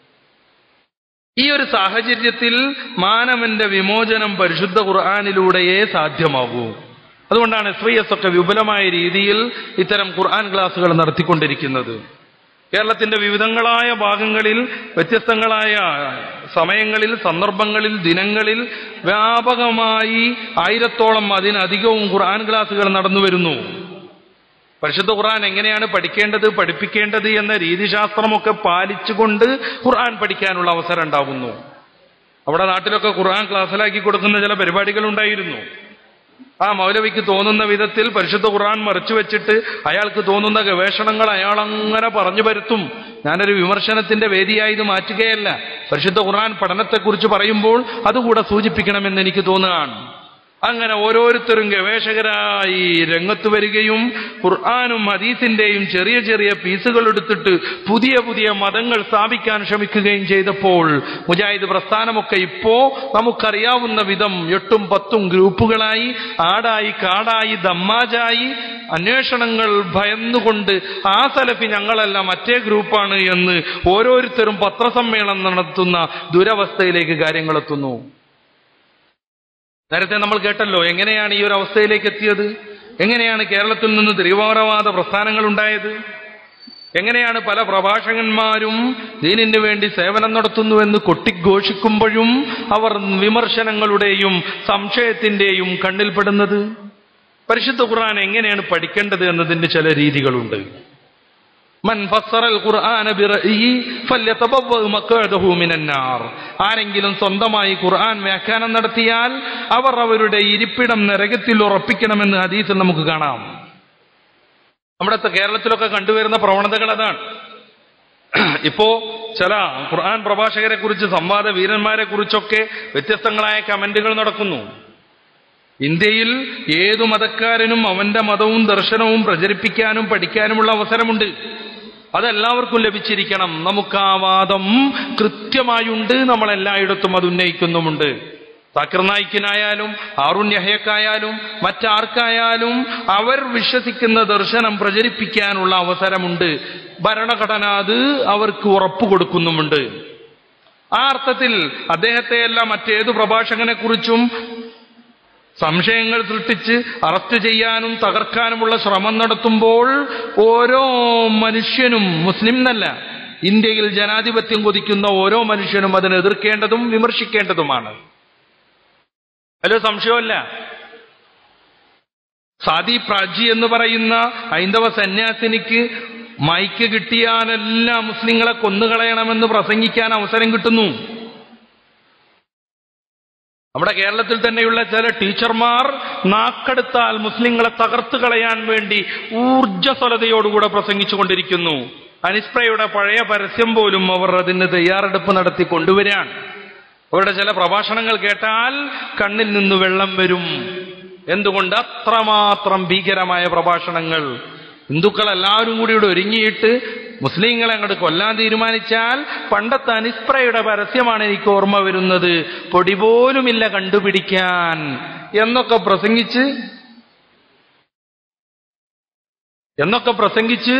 Speaker 1: ഈ ഒരു സാഹചര്യത്തിൽ മാനവന്റെ വിമോചനം പരിശുദ്ധ ഖുർആാനിലൂടെയേ സാധ്യമാകൂ അതുകൊണ്ടാണ് എസ് വൈ എസ് ഒക്കെ വിപുലമായ രീതിയിൽ ഇത്തരം ഖുർആൻ ക്ലാസുകൾ നടത്തിക്കൊണ്ടിരിക്കുന്നത് കേരളത്തിന്റെ വിവിധങ്ങളായ ഭാഗങ്ങളിൽ വ്യത്യസ്തങ്ങളായ സമയങ്ങളിൽ സന്ദർഭങ്ങളിൽ ദിനങ്ങളിൽ വ്യാപകമായി ആയിരത്തോളം അതിനധികവും ഖുർആൻ ക്ലാസുകൾ നടന്നു വരുന്നു പരിശുദ്ധ ഖുർആൻ എങ്ങനെയാണ് പഠിക്കേണ്ടത് പഠിപ്പിക്കേണ്ടത് എന്ന രീതിശാസ്ത്രമൊക്കെ പാലിച്ചുകൊണ്ട് ഖുർആൻ പഠിക്കാനുള്ള അവസരം ഉണ്ടാകുന്നു അവിടെ നാട്ടിലൊക്കെ ഖുർആൻ ക്ലാസ്സിലാക്കി കൊടുക്കുന്ന ചില പരിപാടികൾ ഉണ്ടായിരുന്നു ആ മൗലവിക്ക് തോന്നുന്ന വിധത്തിൽ പരിശുദ്ധ ഖുർആൻ മറിച്ചു വെച്ചിട്ട് അയാൾക്ക് തോന്നുന്ന ഗവേഷണങ്ങൾ അയാൾ അങ്ങനെ പറഞ്ഞു വരുത്തും ഞാനൊരു വിമർശനത്തിന്റെ വേദിയായി ഇത് മാറ്റുകയല്ല പരിശുദ്ധ ഖുർആൻ പഠനത്തെക്കുറിച്ച് പറയുമ്പോൾ അതുകൂടെ സൂചിപ്പിക്കണമെന്ന് എനിക്ക് തോന്നുകയാണ് അങ്ങനെ ഓരോരുത്തരും ഗവേഷകരായി രംഗത്ത് വരികയും ഖുർആാനും ഹദീസിന്റെയും ചെറിയ ചെറിയ പീസുകൾ എടുത്തിട്ട് പുതിയ പുതിയ മതങ്ങൾ സ്ഥാപിക്കാൻ ശ്രമിക്കുകയും ചെയ്തപ്പോൾ മുജാഹിദ് പ്രസ്ഥാനമൊക്കെ ഇപ്പോ നമുക്കറിയാവുന്ന വിധം എട്ടും പത്തും ഗ്രൂപ്പുകളായി ആടായി കാടായി ദമ്മാജായി അന്വേഷണങ്ങൾ ഭയന്നുകൊണ്ട് ആ സലഫി ഞങ്ങളല്ല മറ്റേ ഗ്രൂപ്പാണ് എന്ന് ഓരോരുത്തരും പത്രസമ്മേളനം നടത്തുന്ന ദുരവസ്ഥയിലേക്ക് കാര്യങ്ങളെത്തുന്നു നേരത്തെ നമ്മൾ കേട്ടല്ലോ എങ്ങനെയാണ് ഈ ഒരു അവസ്ഥയിലേക്ക് എത്തിയത് എങ്ങനെയാണ് കേരളത്തിൽ നിന്ന് തീവ്രവാദ പ്രസ്ഥാനങ്ങൾ ഉണ്ടായത് എങ്ങനെയാണ് പല പ്രഭാഷകന്മാരും ദീനിന് വേണ്ടി സേവനം നടത്തുന്നുവെന്ന് കൊട്ടിഘോഷിക്കുമ്പോഴും അവർ വിമർശനങ്ങളുടെയും സംശയത്തിന്റെയും കണ്ണിൽപ്പെടുന്നത് പരിശുദ്ധ ഖുർആൻ എങ്ങനെയാണ് പഠിക്കേണ്ടത് എന്നതിന്റെ ചില രീതികളുണ്ട് മൻ ഫസ്സറൽ ഖുർആന ബിറഅയി ഫല്യതബവ്വ മഖഅദഹു മിനന്നാർ ആരെങ്കിലും സ്വന്തമായി ഖുർആൻ വ്യാഖ്യാനം നടത്തിയാൽ അവർ അവരുടെ ഇരിപ്പിടം നരകത്തിൽ ഉറപ്പിക്കണമെന്ന് ഹദീസിൽ നമുക്ക് കാണാം നമ്മുടെ കേരളത്തിലൊക്കെ കണ്ടുവരുന്ന പ്രവണതകൾ അതാണ് ഇപ്പോ ചില ഖുർആൻ പ്രഭാഷകരെ കുറിച്ച് സംവാദ വീരന്മാരെ കുറിച്ചൊക്കെ വ്യത്യസ്തങ്ങളായ കമന്റുകൾ നടക്കുന്നു ഇന്ത്യയിൽ ഏതു മതക്കാരനും അവന്റെ മതവും ദർശനവും പ്രചരിപ്പിക്കാനും പഠിക്കാനുമുള്ള അവസരമുണ്ട് അതെല്ലാവർക്കും ലഭിച്ചിരിക്കണം നമുക്ക് ആ വാദം കൃത്യമായുണ്ട് നമ്മൾ എല്ലായിടത്തും അത് ഉന്നയിക്കുന്നുമുണ്ട് സാക്കിർ നായിക്കിനായാലും ആറുൺ യഹയക്കായാലും മറ്റാർക്കായാലും അവർ വിശ്വസിക്കുന്ന ദർശനം പ്രചരിപ്പിക്കാനുള്ള അവസരമുണ്ട് ഭരണഘടന അത് അവർക്ക് ഉറപ്പു കൊടുക്കുന്നുമുണ്ട് ആ അർത്ഥത്തിൽ അദ്ദേഹത്തെയെല്ലാം മറ്റേതു പ്രഭാഷകനെ കുറിച്ചും സംശയങ്ങൾ സൃഷ്ടിച്ച് അറസ്റ്റ് ചെയ്യാനും തകർക്കാനുമുള്ള ശ്രമം നടത്തുമ്പോൾ ഓരോ മനുഷ്യനും മുസ്ലിം എന്നല്ല ഇന്ത്യയിൽ ജനാധിപത്യം കൊതിക്കുന്ന ഓരോ മനുഷ്യനും അതിനെ എതിർക്കേണ്ടതും വിമർശിക്കേണ്ടതുമാണ് അതിൽ സംശയമല്ല സാദി പ്രാജി എന്ന് പറയുന്ന ഹൈന്ദവ സന്യാസിനിക്ക് മൈക്ക് കിട്ടിയാലെല്ലാം മുസ്ലിങ്ങളെ കൊന്നുകളയണമെന്ന് പ്രസംഗിക്കാൻ അവസരം കിട്ടുന്നു നമ്മുടെ കേരളത്തിൽ തന്നെയുള്ള ചില ടീച്ചർമാർ നാക്കെടുത്താൽ മുസ്ലിങ്ങളെ തകർത്തു കളയാൻ വേണ്ടി ഊർജ്ജസ്വലതയോടുകൂടെ പ്രസംഗിച്ചുകൊണ്ടിരിക്കുന്നു അനിസ്പ്രയുടെ പഴയ പരസ്യം പോലും അവർ അതിന് തയ്യാറെടുപ്പ് നടത്തി കൊണ്ടുവരാൻ അവരുടെ ചില പ്രഭാഷണങ്ങൾ കേട്ടാൽ കണ്ണിൽ നിന്ന് വെള്ളം വരും എന്തുകൊണ്ട് അത്രമാത്രം ഭീകരമായ പ്രഭാഷണങ്ങൾ ഹിന്ദുക്കൾ എല്ലാവരും കൂടി ഇവിടെ ഒരുങ്ങിയിട്ട് മുസ്ലിങ്ങളെ അങ്ങോട്ട് കൊല്ലാൻ തീരുമാനിച്ചാൽ പണ്ടത്തെ അനിസ്പ്രയുടെ പരസ്യമാണ് എനിക്ക് ഓർമ്മ വരുന്നത് പൊടി പോലുമില്ല കണ്ടുപിടിക്കാൻ എന്നൊക്കെ പ്രസംഗിച്ച് എന്നൊക്കെ പ്രസംഗിച്ച്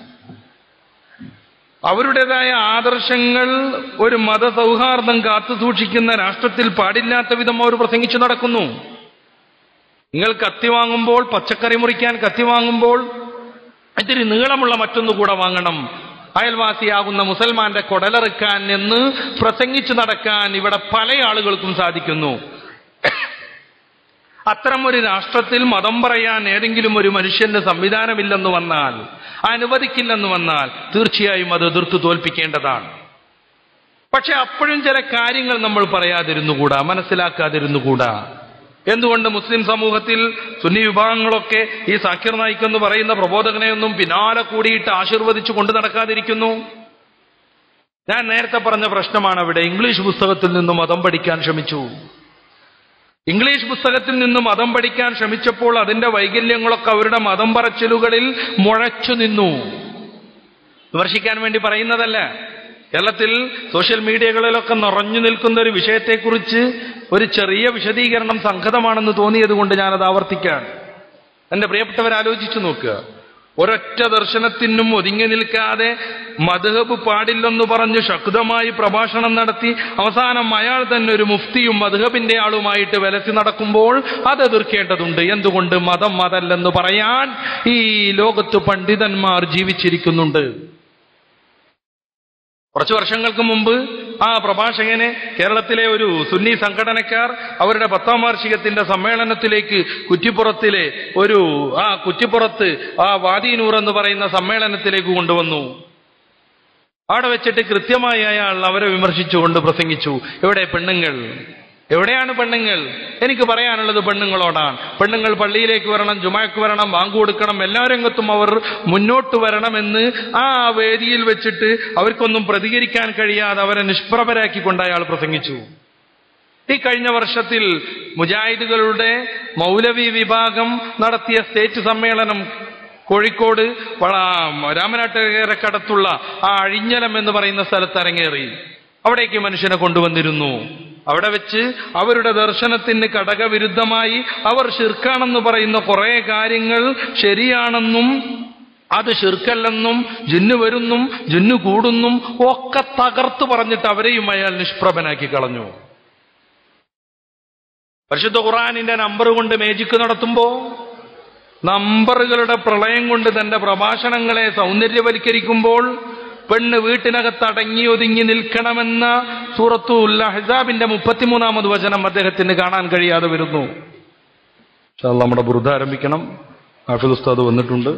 Speaker 1: അവരുടേതായ ആദർശങ്ങൾ ഒരു മതസൗഹാർദ്ദം കാത്തു സൂക്ഷിക്കുന്ന രാഷ്ട്രത്തിൽ പാടില്ലാത്ത വിധം അവർ പ്രസംഗിച്ചു നടക്കുന്നു നിങ്ങൾ കത്തി വാങ്ങുമ്പോൾ പച്ചക്കറി മുറിക്കാൻ കത്തി വാങ്ങുമ്പോൾ ഇത്തിരി നീളമുള്ള മറ്റൊന്നു കൂടെ വാങ്ങണം അയൽവാസിയാകുന്ന മുസൽമാന്റെ കൊടലെറുക്കാൻ എന്ന് പ്രസംഗിച്ചു നടക്കാൻ ഇവിടെ പല ആളുകൾക്കും സാധിക്കുന്നു അത്തരം ഒരു രാഷ്ട്രത്തിൽ മതം പറയാൻ ഏതെങ്കിലും ഒരു മനുഷ്യന്റെ സംവിധാനമില്ലെന്ന് വന്നാൽ അനുവദിക്കില്ലെന്ന് വന്നാൽ തീർച്ചയായും അത് എതിർത്ത് തോൽപ്പിക്കേണ്ടതാണ് പക്ഷെ അപ്പോഴും ചില കാര്യങ്ങൾ നമ്മൾ പറയാതിരുന്നുകൂടാ മനസ്സിലാക്കാതിരുന്നുകൂടാ എന്തുകൊണ്ട് മുസ്ലിം സമൂഹത്തിൽ സുന്നി വിഭാഗങ്ങളൊക്കെ ഈ സാക്കിർ നായിക് എന്ന് പറയുന്ന പ്രബോധകനെയൊന്നും പിന്നാലെ കൂടിയിട്ട് ആശീർവദിച്ചു കൊണ്ടു നടക്കാതിരിക്കുന്നു ഞാൻ നേരത്തെ പറഞ്ഞ പ്രശ്നമാണ് അവിടെ ഇംഗ്ലീഷ് പുസ്തകത്തിൽ നിന്നും മതം പഠിക്കാൻ ശ്രമിച്ചു ഇംഗ്ലീഷ് പുസ്തകത്തിൽ നിന്നും മതം പഠിക്കാൻ ശ്രമിച്ചപ്പോൾ അതിന്റെ വൈകല്യങ്ങളൊക്കെ അവരുടെ മതം പറച്ചിലുകളിൽ മുഴച്ചു നിന്നു വിമർശിക്കാൻ വേണ്ടി പറയുന്നതല്ല കേരളത്തിൽ സോഷ്യൽ മീഡിയകളിലൊക്കെ നിറഞ്ഞു നിൽക്കുന്ന ഒരു വിഷയത്തെക്കുറിച്ച് ഒരു ചെറിയ വിശദീകരണം സംഗതമാണെന്ന് തോന്നിയത് കൊണ്ട് ഞാനത് ആവർത്തിക്കാൻ എന്റെ പ്രിയപ്പെട്ടവർ ആലോചിച്ചു നോക്കുക ഒരൊറ്റ ദർശനത്തിനും ഒതുങ്ങി നിൽക്കാതെ മധുഹബ് പാടില്ലെന്ന് പറഞ്ഞ് ശക്തമായി പ്രഭാഷണം നടത്തി അവസാനം അയാൾ തന്നെ ഒരു മുഫ്തിയും മധുഹബിന്റെ ആളുമായിട്ട് വിലസി നടക്കുമ്പോൾ അത് എതിർക്കേണ്ടതുണ്ട് എന്തുകൊണ്ട് മതം മതല്ലെന്ന് പറയാൻ ഈ ലോകത്ത് പണ്ഡിതന്മാർ ജീവിച്ചിരിക്കുന്നുണ്ട് കുറച്ചു വർഷങ്ങൾക്ക് മുമ്പ് ആ പ്രഭാഷകനെ കേരളത്തിലെ ഒരു സുന്നി സംഘടനക്കാർ അവരുടെ പത്താം വാർഷികത്തിന്റെ സമ്മേളനത്തിലേക്ക് കുറ്റിപ്പുറത്തിലെ ഒരു ആ കുറ്റിപ്പുറത്ത് ആ വാദീനൂർ എന്ന് പറയുന്ന സമ്മേളനത്തിലേക്ക് കൊണ്ടുവന്നു അവിടെ വെച്ചിട്ട് കൃത്യമായി അയാൾ അവരെ വിമർശിച്ചുകൊണ്ട് പ്രസംഗിച്ചു എവിടെ പെണ്ണുങ്ങൾ എവിടെയാണ് പെണ്ണുങ്ങൾ എനിക്ക് പറയാനുള്ളത് പെണ്ണുങ്ങളോടാണ് പെണ്ണുങ്ങൾ പള്ളിയിലേക്ക് വരണം ജുമാക്ക് വരണം വാങ്ങു കൊടുക്കണം എല്ലാ രംഗത്തും അവർ മുന്നോട്ട് വരണമെന്ന് ആ വേദിയിൽ വെച്ചിട്ട് അവർക്കൊന്നും പ്രതികരിക്കാൻ കഴിയാതെ അവരെ നിഷ്പ്രഭരാക്കിക്കൊണ്ട് അയാൾ പ്രസംഗിച്ചു ഈ കഴിഞ്ഞ വർഷത്തിൽ മുജാഹിദുകളുടെ മൗലവി വിഭാഗം നടത്തിയ സ്റ്റേറ്റ് സമ്മേളനം കോഴിക്കോട് വള- രാമനാട്ടുകരക്കടത്തുള്ള ആ അഴിഞ്ഞലം എന്ന് പറയുന്ന സ്ഥലത്ത് അരങ്ങേറി അവിടേക്ക് മനുഷ്യനെ കൊണ്ടുവന്നിരുന്നു അവിടെ വെച്ച് അവരുടെ ദർശനത്തിന് ഘടകവിരുദ്ധമായി അവർ ഷിർക്കാണെന്ന് പറയുന്ന കുറെ കാര്യങ്ങൾ ശരിയാണെന്നും അത് ഷിർക്കല്ലെന്നും ജിന്നു വരുന്നും ജിന്നു കൂടുന്നും ഒക്കെ തകർത്ത് പറഞ്ഞിട്ട് അവരെയും അയാൾ നിഷ്പ്രഭനാക്കി കളഞ്ഞു പരിശുദ്ധ ഖുറാനിന്റെ നമ്പർ കൊണ്ട് മേജിക്ക് നടത്തുമ്പോ നമ്പറുകളുടെ പ്രളയം കൊണ്ട് തന്റെ പ്രഭാഷണങ്ങളെ സൗന്ദര്യവൽക്കരിക്കുമ്പോൾ പെണ്ണ് വീട്ടിനകത്ത് അടങ്ങി ഒതുങ്ങി നിൽക്കണമെന്ന സൂറത്തു അഹ്സാബിന്റെ മുപ്പത്തിമൂന്നാമത് വചനം അദ്ദേഹത്തിന് കാണാൻ കഴിയാതെ വരുന്നു ഇൻഷാ അല്ലാ നമ്മുടെ ബുറുദ ആരംഭിക്കണം ഹാഫിദ് ഉസ്താദ് വന്നിട്ടുണ്ട്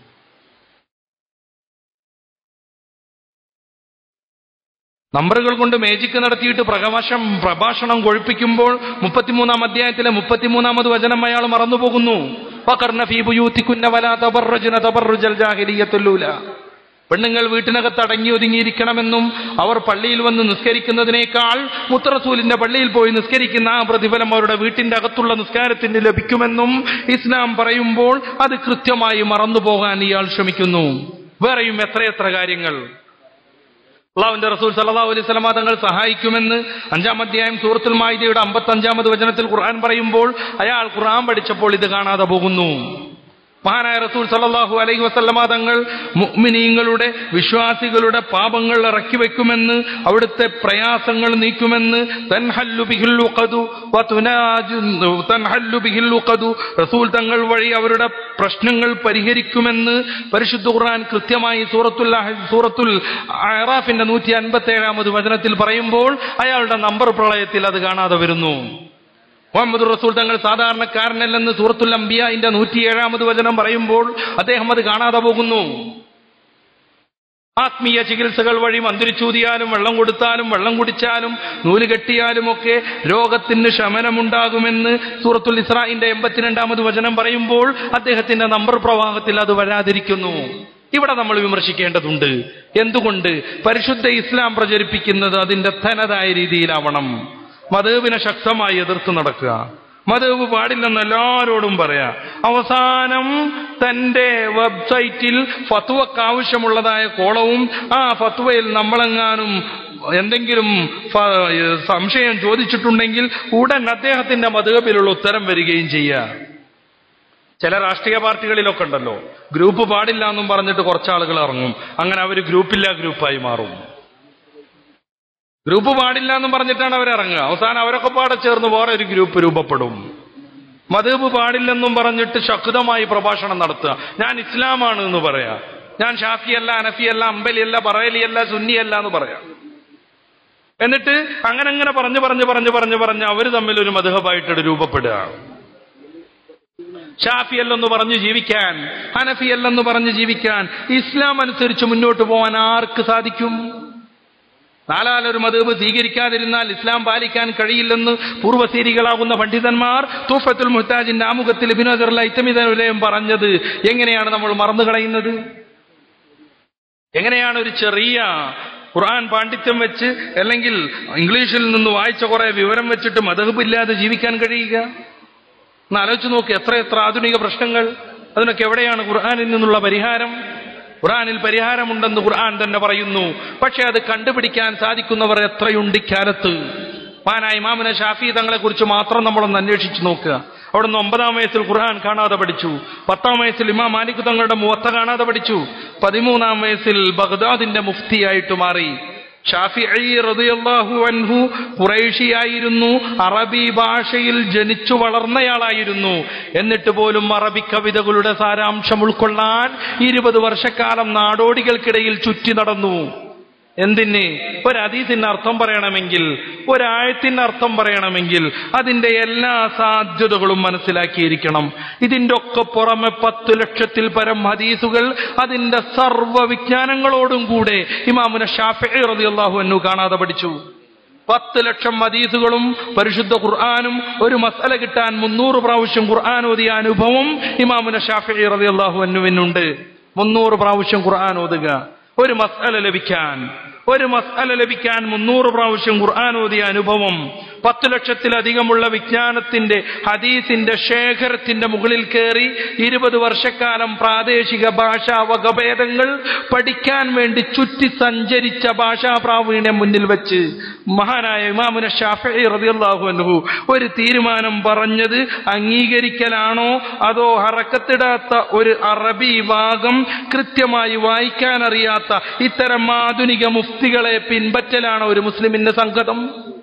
Speaker 1: നമ്പറുകൾ കൊണ്ട് മേജിക്ക് നടത്തിയിട്ട് പ്രകാശം പ്രഭാഷണം കൊഴിപ്പിക്കുമ്പോൾ മുപ്പത്തിമൂന്നാം അധ്യായത്തിലെ മുപ്പത്തിമൂന്നാമത് വചനം അയാൾ മറന്നുപോകുന്നു വഖർന ഫീ ബുയൂത്തികുന്ന വലാ തബർറജ്ന തബർറുജൽ ജാഹിലിയ്യത്തുൽ പെണ്ണുങ്ങൾ വീട്ടിനകത്ത് അടങ്ങി ഒതുങ്ങിയിരിക്കണമെന്നും അവർ പള്ളിയിൽ വന്ന് നിസ്കരിക്കുന്നതിനേക്കാൾ മുത്തറസൂലിന്റെ പള്ളിയിൽ പോയി നിസ്കരിക്കുന്ന ആ പ്രതിഫലം അവരുടെ വീട്ടിന്റെ അകത്തുള്ള നിസ്കാരത്തിന് ലഭിക്കുമെന്നും ഇസ്ലാം പറയുമ്പോൾ അത് കൃത്യമായി മറന്നുപോകാൻ ഇയാൾ ശ്രമിക്കുന്നു വേറെയും എത്രയെത്ര കാര്യങ്ങൾ അള്ളാഹുവിന്റെ റസൂൽ സല്ലല്ലാഹു അലൈഹി സ്വലമ തങ്ങൾ സഹായിക്കുമെന്ന് അഞ്ചാം അധ്യായം സൂറത്തുൽ മായിദയുടെ അമ്പത്തി അഞ്ചാമത് വചനത്തിൽ ഖുർആൻ പറയുമ്പോൾ അയാൾ ഖുർആൻ പഠിച്ചപ്പോൾ ഇത് കാണാതെ പോകുന്നു മഹാനായ റസൂൽ സല്ലല്ലാഹു അലൈഹി വസല്ലമ തങ്ങൾ മുഅ്മിനീങ്ങളുടെ വിശ്വാസികളുടെ പാപങ്ങൾ ഇറക്കി വെക്കുമെന്ന് അവിടുത്തെ പ്രയാസങ്ങൾ നീക്കുമെന്ന് തൻഹല്ലു ബിഹിൽ ഉഖദു വതുനാജു തൻഹല്ലു ബിഹിൽ ഉഖദു റസൂൽ തങ്ങൾ വഴി അവരുടെ പ്രശ്നങ്ങൾ പരിഹരിക്കുമെന്ന് പരിശുദ്ധ ഖുർആൻ കൃത്യമായി സൂറത്തുൽ അഹ് സൂറത്തുൽ അറാഫിന്റെ നൂറ്റി അൻപത്തി ഏഴാമത് വചനത്തിൽ പറയുമ്പോൾ അയാളുടെ നമ്പർ പ്രളയത്തിൽ അത് കാണാതെ വരുന്നു മുഹമ്മദ് റസൂൽ തങ്ങൾ സാധാരണക്കാരനല്ലെന്ന് സൂറത്തുൽ അംബിയന്റെ നൂറ്റിയേഴാമത് വചനം പറയുമ്പോൾ അദ്ദേഹം അത് കാണാതെ പോകുന്നു ആത്മീയ ചികിത്സകൾ വഴി മന്ത്രിച്ചൂതിയാലും വെള്ളം കൊടുത്താലും വെള്ളം കുടിച്ചാലും നൂല് കെട്ടിയാലുമൊക്കെ രോഗത്തിന് ശമനമുണ്ടാകുമെന്ന് സൂറത്തുൽ ഇസ്രായിന്റെ എൺപത്തിരണ്ടാമത് വചനം പറയുമ്പോൾ അദ്ദേഹത്തിന്റെ നമ്പർ പ്രവാഹത്തിൽ അത് വരാതിരിക്കുന്നു ഇവിടെ നമ്മൾ വിമർശിക്കേണ്ടതുണ്ട് എന്തുകൊണ്ട് പരിശുദ്ധ ഇസ്ലാം പ്രചരിപ്പിക്കുന്നത് അതിന്റെ തനതായ രീതിയിലാവണം മതേവിനെ ശക്തമായി എതിർത്ത് നടക്കുക മതേവ് പാടില്ലെന്ന് എല്ലാവരോടും പറയാ അവസാനം തന്റെ വെബ്സൈറ്റിൽ ഫത്വക്ക് ആവശ്യമുള്ളതായ കോളവും ആ ഫത്വയിൽ നമ്മളെങ്ങാനും എന്തെങ്കിലും ഫ- സംശയം ചോദിച്ചിട്ടുണ്ടെങ്കിൽ ഉടൻ അദ്ദേഹത്തിന്റെ മതേബിലുള്ള ഉത്തരം വരികയും ചെയ്യുക ചില രാഷ്ട്രീയ പാർട്ടികളിലൊക്കെ ഉണ്ടല്ലോ ഗ്രൂപ്പ് പാടില്ല എന്നും പറഞ്ഞിട്ട് കുറച്ചാളുകൾ ഇറങ്ങും അങ്ങനെ അവർ ഗ്രൂപ്പില്ല ഗ്രൂപ്പായി മാറും ഗ്രൂപ്പ് പാടില്ല എന്നും പറഞ്ഞിട്ടാണ് അവർ ഇറങ്ങുക അവസാനം അവരൊക്കെ പാടെ ചേർന്ന് വേറെ ഒരു ഗ്രൂപ്പ് രൂപപ്പെടും മതേബ് പാടില്ലെന്നും പറഞ്ഞിട്ട് ശക്തമായി പ്രഭാഷണം നടത്തുക ഞാൻ ഇസ്ലാമാണ് എന്ന് പറയാ ഞാൻ ഷാഫിയല്ല അനഫിയല്ല അമ്പലിയല്ല പറയലിയല്ല സുന്നിയല്ല എന്ന് പറയാം എന്നിട്ട് അങ്ങനെ അങ്ങനെ പറഞ്ഞു പറഞ്ഞു പറഞ്ഞു പറഞ്ഞു പറഞ്ഞ് അവർ തമ്മിൽ ഒരു മധുഹബായിട്ട് രൂപപ്പെടുക ഷാഫിയല്ലെന്ന് പറഞ്ഞ് ജീവിക്കാൻ ഹനഫിയല്ലെന്ന് പറഞ്ഞ് ജീവിക്കാൻ ഇസ്ലാം അനുസരിച്ച് മുന്നോട്ട് പോകാൻ ആർക്ക് സാധിക്കും നാലാലൊരു മതബ് സ്വീകരിക്കാതിരുന്നാൽ ഇസ്ലാം പാലിക്കാൻ കഴിയില്ലെന്ന് പൂർവ്വസീരികളാകുന്ന പണ്ഡിതന്മാർ തൂഫത്തുൽ മുഹ്താജിന്റെ ആമുഖത്തിൽ ബിനോദർല ഇത്തമിതലയം പറഞ്ഞത് എങ്ങനെയാണ് നമ്മൾ മറന്നു കളയുന്നത് എങ്ങനെയാണ് ഒരു ചെറിയ ഖുർആൻ പാണ്ഡിത്യം വെച്ച് അല്ലെങ്കിൽ ഇംഗ്ലീഷിൽ നിന്ന് വായിച്ച കുറെ വിവരം വെച്ചിട്ട് മതഹബ് ഇല്ലാതെ ജീവിക്കാൻ കഴിയുക ഒന്ന് ആലോചിച്ച് നോക്ക് എത്ര എത്ര ആധുനിക പ്രശ്നങ്ങൾ അതിനൊക്കെ എവിടെയാണ് ഖുർആനിൽ നിന്നുള്ള പരിഹാരം ഖുർആനിൽ പരിഹാരമുണ്ടെന്ന് ഖുർആൻ തന്നെ പറയുന്നു പക്ഷെ അത് കണ്ടുപിടിക്കാൻ സാധിക്കുന്നവർ എത്രയുണ്ട് ഇക്കാലത്ത് മാനായ ഇമാമിനെ ഷാഫി തങ്ങളെ കുറിച്ച് മാത്രം നമ്മളൊന്ന് അന്വേഷിച്ച് നോക്കുക അവിടുന്ന് ഒമ്പതാം വയസ്സിൽ ഖുർആൻ കാണാതെ പഠിച്ചു പത്താം വയസ്സിൽ ഇമാം മാലിക് തങ്ങളുടെ മുവത്ത കാണാതെ പഠിച്ചു പതിമൂന്നാം വയസ്സിൽ ബഗ്ദാദിന്റെ മുഫ്തിയായിട്ട് മാറി ഷാഫി റളിയല്ലാഹു അൻഹു കുറേഷിയായിരുന്നു അറബി ഭാഷയിൽ ജനിച്ചു വളർന്നയാളായിരുന്നു എന്നിട്ട് പോലും അറബി കവിതകളുടെ സാരാംശം ഉൾക്കൊള്ളാൻ ഇരുപത് വർഷക്കാലം നാടോടികൾക്കിടയിൽ ചുറ്റി നടന്നു എന്തിന് ഒരതീതിന് അർത്ഥം പറയണമെങ്കിൽ ഒരാഴത്തിന് അർത്ഥം പറയണമെങ്കിൽ അതിന്റെ എല്ലാ സാധ്യതകളും മനസ്സിലാക്കിയിരിക്കണം ഇതിന്റെ ഒക്കെ പുറമെ പത്ത് ലക്ഷത്തിൽ പരം ഹദീസുകൾ അതിന്റെ സർവ്വ വിജ്ഞാനങ്ങളോടും കൂടെ ഇമാമുന ഷാഫി റളിയല്ലാഹു അൻഹു കാണാതെ പഠിച്ചു പത്ത് ലക്ഷം ഹദീസുകളും പരിശുദ്ധ ഖുർആാനും ഒരു മസല കിട്ടാൻ മുന്നൂറ് പ്രാവശ്യം ഖുർആൻ ഓതിയ അനുഭവം ഇമാമുന ഷാഫി റളിയല്ലാഹു അൻഹുവിനുണ്ട് മുന്നൂറ് പ്രാവശ്യം ഖുർആൻ ഓതുക ഒരു മസല ലഭിക്കാൻ ഒരു മസല ലഭിക്കാൻ മുന്നൂറ് പ്രാവശ്യം ഖുർആൻ ഓതിയ അനുഭവം പത്ത് ലക്ഷത്തിലധികമുള്ള വിജ്ഞാനത്തിന്റെ ഹദീസിന്റെ ശേഖരത്തിന്റെ മുകളിൽ കയറി ഇരുപത് വർഷക്കാലം പ്രാദേശിക ഭാഷാ വകഭേദങ്ങൾ പഠിക്കാൻ വേണ്ടി ചുറ്റി സഞ്ചരിച്ച ഭാഷാ പ്രാവീണ്യം മുന്നിൽ വെച്ച് മഹാനായ ഇമാമുന ഷാഫി റളിയല്ലാഹു അൻഹു ഒരു തീരുമാനം പറഞ്ഞത് അംഗീകരിക്കലാണോ അതോ ഹറക്കത്തിടാത്ത ഒരു അറബി ഭാഗം കൃത്യമായി വായിക്കാൻ അറിയാത്ത ഇത്തരം ആധുനിക മുഫ്തികളെ പിൻപറ്റലാണോ ഒരു മുസ്ലിമിന്റെ സംഗതം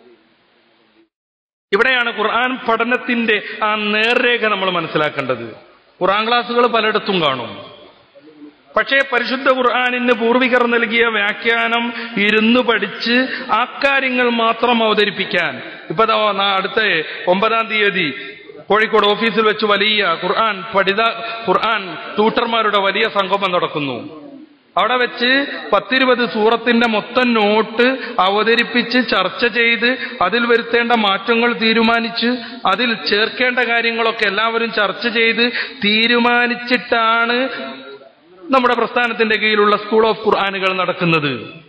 Speaker 1: ഇവിടെയാണ് ഖുർആൻ പഠനത്തിന്റെ ആ നേർരേഖ നമ്മൾ മനസ്സിലാക്കേണ്ടത് ഖുർആൻ ക്ലാസ്സുകൾ പലയിടത്തും കാണും പക്ഷേ പരിശുദ്ധ ഖുർആാനിന് പൂർവികർ നൽകിയ വ്യാഖ്യാനം ഇരുന്ന് പഠിച്ച് ആ കാര്യങ്ങൾ മാത്രം അവതരിപ്പിക്കാൻ ഇപ്പൊ ദാ നാ- അടുത്ത ഒമ്പതാം തീയതി കോഴിക്കോട് ഓഫീസിൽ വെച്ച് വലിയ ഖുർആൻ പഠിത ഖുർആൻ ട്യൂട്ടർമാരുടെ വലിയ സംഗമം നടക്കുന്നു അവിടെ വെച്ച് പത്തിരുപത് സൂറത്തിന്റെ മൊത്തം നോട്ട് അവതരിപ്പിച്ച് ചർച്ച ചെയ്ത് അതിൽ വരുത്തേണ്ട മാറ്റങ്ങൾ തീരുമാനിച്ച് അതിൽ ചേർക്കേണ്ട കാര്യങ്ങളൊക്കെ എല്ലാവരും ചർച്ച ചെയ്ത് തീരുമാനിച്ചിട്ടാണ് നമ്മുടെ പ്രസ്ഥാനത്തിന്റെ കീഴിലുള്ള സ്കൂൾ ഓഫ് ഖുർആാനുകൾ നടക്കുന്നത്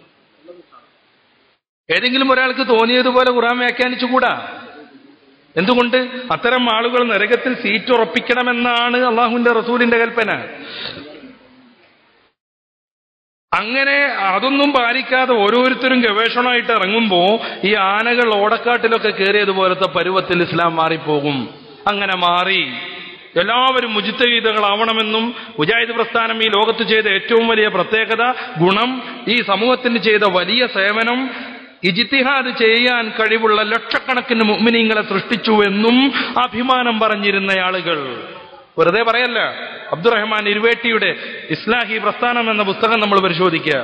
Speaker 1: ഏതെങ്കിലും ഒരാൾക്ക് തോന്നിയതുപോലെ ഖുർആൻ വ്യാഖ്യാനിച്ചുകൂടാ എന്തുകൊണ്ട് അത്തരം ആളുകൾ നരകത്തിൽ സീറ്റ് ഉറപ്പിക്കണമെന്നാണ് അള്ളാഹുവിന്റെ റസൂലിന്റെ കൽപ്പന അങ്ങനെ അതൊന്നും പാലിക്കാതെ ഓരോരുത്തരും ഗവേഷണമായിട്ട് ഇറങ്ങുമ്പോ ഈ ആനകൾ ഓടക്കാട്ടിലൊക്കെ കയറിയതുപോലത്തെ പരുവത്തിൽ ഇസ്ലാം മാറിപ്പോകും അങ്ങനെ മാറി എല്ലാവരും മുജിത്തഗീതകളാവണമെന്നും മുജാഹിദ് പ്രസ്ഥാനം ഈ ലോകത്ത് ചെയ്ത ഏറ്റവും വലിയ പ്രത്യേകത ഗുണം ഈ സമൂഹത്തിന് ചെയ്ത വലിയ സേവനം ഇജിത്തിഹാദ് ചെയ്യാൻ കഴിവുള്ള ലക്ഷക്കണക്കിന് മുഅ്മിനീങ്ങളെ സൃഷ്ടിച്ചു എന്നും അഭിമാനം പറഞ്ഞിരുന്ന ആളുകൾ വെറുതെ പറയല്ല അബ്ദുറഹ്മാൻ ഇരുവേട്ടിയുടെ ഇസ്ലാഹി പ്രസ്ഥാനം എന്ന പുസ്തകം നമ്മൾ പരിശോധിക്കുക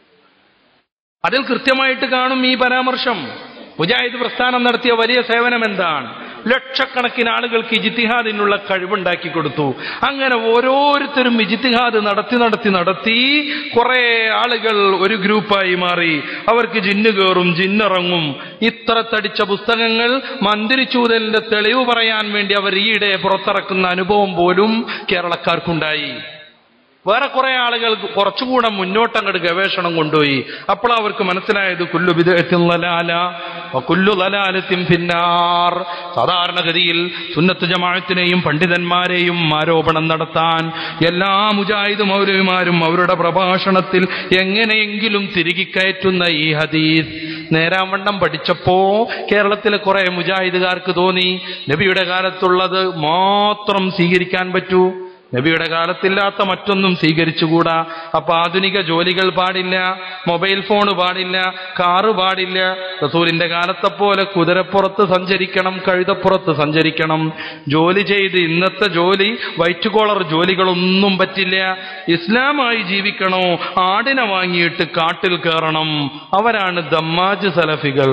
Speaker 1: അതിൽ കൃത്യമായിട്ട് കാണും ഈ പരാമർശം മുജാഹിദ് പ്രസ്ഥാനം നടത്തിയ വലിയ സേവനം എന്താണ് ലക്ഷക്കണക്കിന് ആളുകൾക്ക് ഇജിത്തിഹാദിനുള്ള കഴിവുണ്ടാക്കി കൊടുത്തു അങ്ങനെ ഓരോരുത്തരും ഇജിത്തിഹാദ് നടത്തി നടത്തി നടത്തി കുറെ ആളുകൾ ഒരു ഗ്രൂപ്പായി മാറി അവർക്ക് ജിന്ന് കയറും ജിന്നിറങ്ങും ഇത്ര തടിച്ച പുസ്തകങ്ങൾ മന്ദിരിച്ചൂതലിന്റെ തെളിവ് പറയാൻ വേണ്ടി അവർ ഈയിടെ പുറത്തിറക്കുന്ന അനുഭവം പോലും കേരളക്കാർക്കുണ്ടായി വേറെ കുറെ ആളുകൾ കുറച്ചുകൂടെ മുന്നോട്ടങ്ങോട്ട് ഗവേഷണം കൊണ്ടുപോയി അപ്പോൾ അവർക്ക് മനസ്സിലായത് കുല്ലു വിധത്തിൽ ലലാല കുല്ലു ലലാലത്തിൻ പിന്നാർ സാധാരണഗതിയിൽ സുന്നത്ത് ജമാഅത്തിനെയും പണ്ഡിതന്മാരെയും ആരോപണം നടത്താൻ എല്ലാ മുജാഹിദ് മൗലവിമാരും അവരുടെ പ്രഭാഷണത്തിൽ എങ്ങനെയെങ്കിലും തിരികെ കയറ്റുന്ന ഈ ഹദീസ് നേരാവണ്ണം പഠിച്ചപ്പോ കേരളത്തിലെ കുറെ മുജാഹിദുകാർക്ക് തോന്നി നബിയുടെ കാലത്തുള്ളത് മാത്രം സ്വീകരിക്കാൻ പറ്റൂ നബിയുടെ കാലത്തില്ലാത്ത മറ്റൊന്നും സ്വീകരിച്ചുകൂടാ അപ്പൊ ആധുനിക ജോലികൾ പാടില്ല മൊബൈൽ ഫോൺ പാടില്ല കാറ് പാടില്ല റസൂലിന്റെ കാലത്തെ പോലെ കുതിരപ്പുറത്ത് സഞ്ചരിക്കണം കഴുതപ്പുറത്ത് സഞ്ചരിക്കണം ജോലി ചെയ്ത് ഇന്നത്തെ ജോലി വൈറ്റ് കോളർ ജോലികളൊന്നും പറ്റില്ല ഇസ്ലാമായി ജീവിക്കണോ ആടിനെ വാങ്ങിയിട്ട് കാട്ടിൽ കയറണം അവരാണ് ദമ്മാജ് സലഫികൾ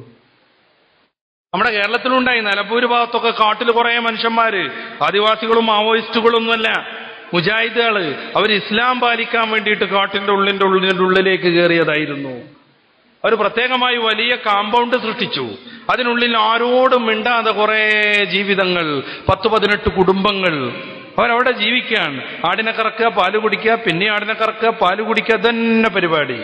Speaker 1: നമ്മുടെ കേരളത്തിലുണ്ടായി നിലമ്പൂര് ഭാഗത്തൊക്കെ കാട്ടിൽ കുറെ മനുഷ്യന്മാര് ആദിവാസികളും മാവോയിസ്റ്റുകളൊന്നുമല്ല മുജാഹിദുകള് അവർ ഇസ്ലാം പാലിക്കാൻ വേണ്ടിയിട്ട് കാട്ടിന്റെ ഉള്ളിന്റെ ഉള്ളിന്റെ ഉള്ളിലേക്ക് കയറിയതായിരുന്നു അവർ പ്രത്യേകമായി വലിയ കാമ്പൗണ്ട് സൃഷ്ടിച്ചു അതിനുള്ളിൽ ആരോടും മിണ്ടാതെ കുറെ ജീവിതങ്ങൾ പത്ത് പതിനെട്ട് കുടുംബങ്ങൾ അവരവിടെ ജീവിക്കാൻ ആടിനെ കറക്കുക പാല് കുടിക്കുക പിന്നെ ആടിനെ കറക്കുക പാല് കുടിക്കുക തന്നെ പരിപാടി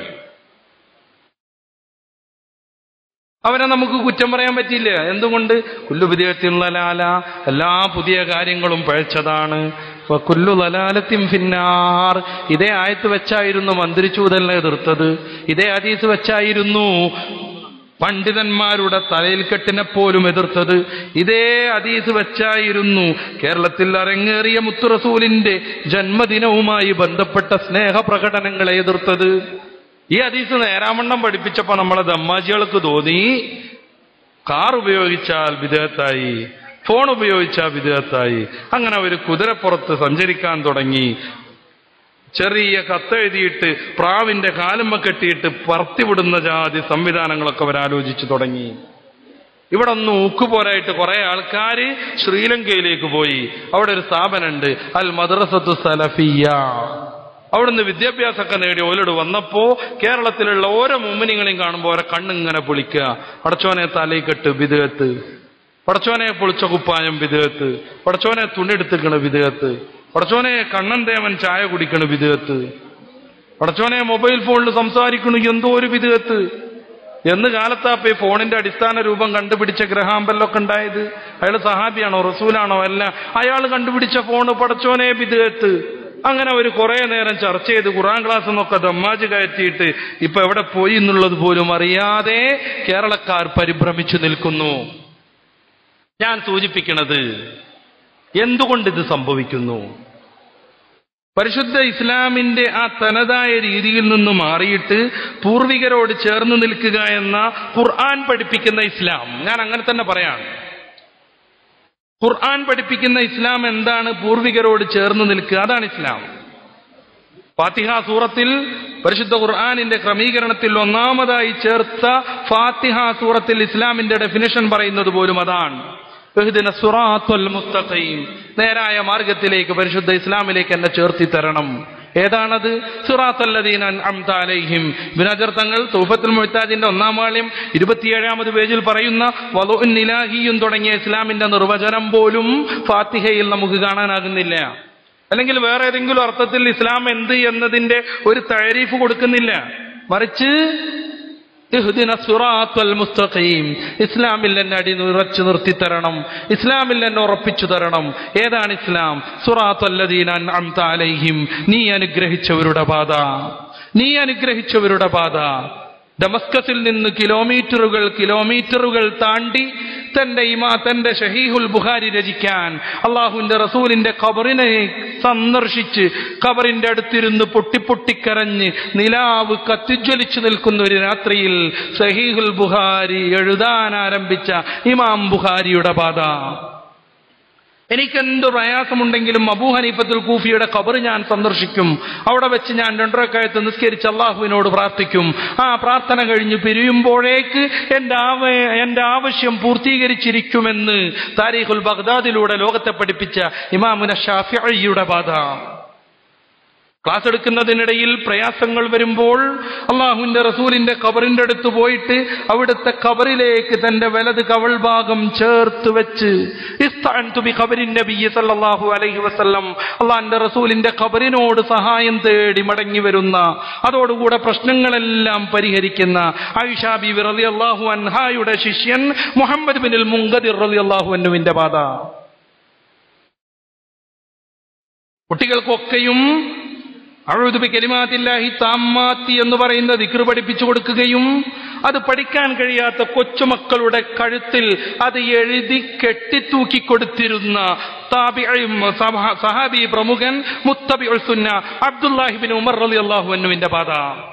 Speaker 1: അവനെ നമുക്ക് കുറ്റം പറയാൻ പറ്റില്ല എന്തുകൊണ്ട് കുല്ലു വിധേയത്തിലുള്ള ലാല എല്ലാ പുതിയ കാര്യങ്ങളും പഴച്ചതാണ് കുല്ലു ലലാലത്തിൻ ഫിന്നാർ ഇതേ ആയത്ത് വെച്ചായിരുന്നു മന്ത്രിച്ചൂതലിനെ എതിർത്തത് ഇതേ ഹദീസ് വെച്ചായിരുന്നു പണ്ഡിതന്മാരുടെ തലയിൽ കെട്ടിനെ പോലും എതിർത്തത് ഇതേ ഹദീസ് വെച്ചായിരുന്നു കേരളത്തിൽ അരങ്ങേറിയ മുത്തുറസൂലിന്റെ ജന്മദിനവുമായി ബന്ധപ്പെട്ട സ്നേഹപ്രകടനങ്ങളെ എതിർത്തത് ഈ ഹദീസ് നേരാമണ്ണം പഠിപ്പിച്ചപ്പോ നമ്മളെ ദമ്മാജികൾക്ക് തോന്നി കാർ ഉപയോഗിച്ചാൽ വിദേഹത്തായി ഫോൺ ഉപയോഗിച്ചാൽ വിദേഹത്തായി അങ്ങനെ ഒരു കുതിരപ്പുറത്ത് സഞ്ചരിക്കാൻ തുടങ്ങി ചെറിയ കത്തെഴുതിയിട്ട് പ്രാവിന്റെ കാലുമ്മ കെട്ടിയിട്ട് പറത്തിവിടുന്ന ജാതി സംവിധാനങ്ങളൊക്കെ അവർ ആലോചിച്ചു തുടങ്ങി ഇവിടെ ഒന്ന് ഊക്കുപോലായിട്ട് കുറെ ആൾക്കാർ ശ്രീലങ്കയിലേക്ക് പോയി അവിടെ ഒരു സ്ഥാപനമുണ്ട് അൽ മദ്രസത്തു സലഫിയ അവിടുന്ന് വിദ്യാഭ്യാസമൊക്കെ നേടി ഓലോട് വന്നപ്പോ കേരളത്തിലുള്ള ഓരോ മുമ്മിനിങ്ങളെയും കാണുമ്പോൾ ഓരോ കണ്ണിങ്ങനെ പൊളിക്കുക പടച്ചോനെ തലയിക്കെട്ട് വിദേഹത്ത് പടച്ചോനെ പൊളിച്ച കുപ്പായം വിദേഹത്ത് പടച്ചോനെ തുണിയെടുത്തിക്കണ വിദേഹത്ത് പടച്ചോനെ കണ്ണൻ ദേവൻ ചായ കുടിക്കണ വിദേഹത്ത് പടച്ചോനെ മൊബൈൽ ഫോണിൽ സംസാരിക്കണു എന്തോ ഒരു വിദേഹത്ത് എന്ന് കാലത്താപ്പ ഈ ഫോണിന്റെ അടിസ്ഥാന രൂപം കണ്ടുപിടിച്ച ഗ്രഹാമ്പല്ലൊക്കെ ഉണ്ടായത് അയാൾ സഹാബിയാണോ റസൂലാണോ അല്ല അയാൾ കണ്ടുപിടിച്ച ഫോണ് പടച്ചോനെ വിദേഹത്ത് അങ്ങനെ ഒരു കുറെ നേരം ചർച്ച ചെയ്ത് ഖുറാൻ ക്ലാസ് എന്നൊക്കെ ദമ്മാജ് കയറ്റിയിട്ട് ഇപ്പൊ എവിടെ പോയി എന്നുള്ളത് പോലും അറിയാതെ കേരളക്കാർ പരിഭ്രമിച്ചു നിൽക്കുന്നു ഞാൻ സൂചിപ്പിക്കുന്നത് എന്തുകൊണ്ട് ഇത് സംഭവിക്കുന്നു പരിശുദ്ധ ഇസ്ലാമിന്റെ ആ തനതായ രീതിയിൽ നിന്ന് മാറിയിട്ട് പൂർവികരോട് ചേർന്ന് നിൽക്കുക എന്ന ഖുർആൻ പഠിപ്പിക്കുന്ന ഇസ്ലാം ഞാൻ അങ്ങനെ തന്നെ പറയാം ഖുർആൻ പഠിപ്പിക്കുന്ന ഇസ്ലാം എന്താണ് പൂർവികരോട് ചേർന്ന് നിൽക്കുക അതാണ് ഇസ്ലാം ഫാത്തിഹ സൂറത്തിൽ പരിശുദ്ധ ഖുർആാനിന്റെ ക്രമീകരണത്തിൽ ഒന്നാമതായി ചേർത്ത ഫാത്തിഹ സൂറത്തിൽ ഇസ്ലാമിന്റെ ഡെഫിനിഷൻ പറയുന്നത് പോലും അതാണ് ഇഹ്ദിന സിറാത്തുൽ മുസ്തഖീം നേരായ മാർഗത്തിലേക്ക് പരിശുദ്ധ ഇസ്ലാമിലേക്ക് എന്നെ ചേർത്തി തരണം ഏതാണത് സിറാത്തല്ലദീന അൻഅംത അലൈഹിം ബിനജർ തങ്ങൾ തൗഫത്തുൽ മുഹ്താജിന്റെ ഒന്നാം വാള്യം ഇരുപത്തിയേഴാമത് പേജിൽ പറയുന്ന വലുഉൻ ഇലാഹിയും തുടങ്ങിയ ഇസ്ലാമിന്റെ നിർവചനം പോലും ഫാത്തിഹയിൽ നമുക്ക് കാണാനാകുന്നില്ല അല്ലെങ്കിൽ വേറെ ഏതെങ്കിലും അർത്ഥത്തിൽ ഇസ്ലാം എന്ത് എന്നതിന്റെ ഒരു തഴരീഫ് കൊടുക്കുന്നില്ല മറിച്ച് ഇഹ്ദിന സിറാത്തുൽ മുസ്തഖീം ഇസ്ലാമിൽ എന്നെ അടി ഉറച്ചു നിർത്തി തരണം ഇസ്ലാമിൽ എന്നെ ഉറപ്പിച്ചു തരണം ഏതാണ് ഇസ്ലാം സുറാത്തല്ലദീന അൻഅംത അലൈഹിം നീ അനുഗ്രഹിച്ചവരുടെ പാത നീ അനുഗ്രഹിച്ചവരുടെ പാത ഡമസ്കസിൽ നിന്ന് കിലോമീറ്ററുകൾ കിലോമീറ്ററുകൾ താണ്ടി തന്റെ ഇമാ തന്റെ ഷഹീഹുൽ ബുഖാരി രചിക്കാൻ അള്ളാഹുവിന്റെ റസൂലിന്റെ ഖബറിനെ സന്ദർശിച്ച് ഖബറിന്റെ അടുത്തിരുന്ന് പൊട്ടിപ്പൊട്ടിക്കരഞ്ഞ് നിലാവ് കത്തിജ്വലിച്ചു നിൽക്കുന്ന ഒരു രാത്രിയിൽ സഹീഹുൽ ബുഖാരി എഴുതാൻ ആരംഭിച്ച ഇമാം ബുഖാരിയുടെ പാത എനിക്കെന്ത് പ്രയാസമുണ്ടെങ്കിലും അബൂ ഹനീഫത്തുൽ കൂഫിയുടെ ഖബർ ഞാൻ സന്ദർശിക്കും അവിടെ വെച്ച് ഞാൻ രണ്ടരക്കായത്ത് നിസ്കരിച്ച് അള്ളാഹുവിനോട് പ്രാർത്ഥിക്കും ആ പ്രാർത്ഥന കഴിഞ്ഞ് പിരിയുമ്പോഴേക്ക് എൻ്റെ ആവ എൻ്റെ ആവശ്യം പൂർത്തീകരിച്ചിരിക്കുമെന്ന് താരീഖുൽ ബഗ്ദാദിലൂടെ ലോകത്തെ പഠിപ്പിച്ച ഇമാമുന ഷാഫിയുടെ ബാധ ക്ലാസ് എടുക്കുന്നതിനിടയിൽ പ്രയാസങ്ങൾ വരുമ്പോൾ അള്ളാഹുവിന്റെ റസൂലിന്റെ കബറിന്റെ അടുത്ത് പോയിട്ട് അവിടുത്തെ കബറിലേക്ക് തന്റെ വലത് കവൾ ഭാഗം ചേർത്ത് വെച്ച് അലൈഹി വസല്ലം അള്ളാഹിന്റെ റസൂലിന്റെ കബറിനോട് സഹായം തേടി മടങ്ങി വരുന്ന അതോടുകൂടെ പ്രശ്നങ്ങളെല്ലാം പരിഹരിക്കുന്ന ആയിഷ ബിബി റലി അള്ളാഹു അൻഹായുടെ ശിഷ്യൻ മുഹമ്മദ് ബിൻ മുങ്കദിർ റലി അള്ളാഹു അന്നുവിന്റെ പാത കുട്ടികൾക്കൊക്കെയും അഴുതുബി കലിമാത്തില്ലാഹി താമ്മാത്തി എന്ന് പറയുന്ന ദിക്ർ പഠിപ്പിച്ചു കൊടുക്കുകയും അത് പഠിക്കാൻ കഴിയാത്ത കൊച്ചുമക്കളുടെ കഴുത്തിൽ അത് എഴുതി കെട്ടിത്തൂക്കി കൊടുത്തിരുന്ന താബിയും സഹാബി പ്രമുഖൻ മുത്തബി സുന്ന അബ്ദുല്ലാഹിബിൻ ഉമർ റലി അള്ളാഹു അന്നുവിന്റെ പാത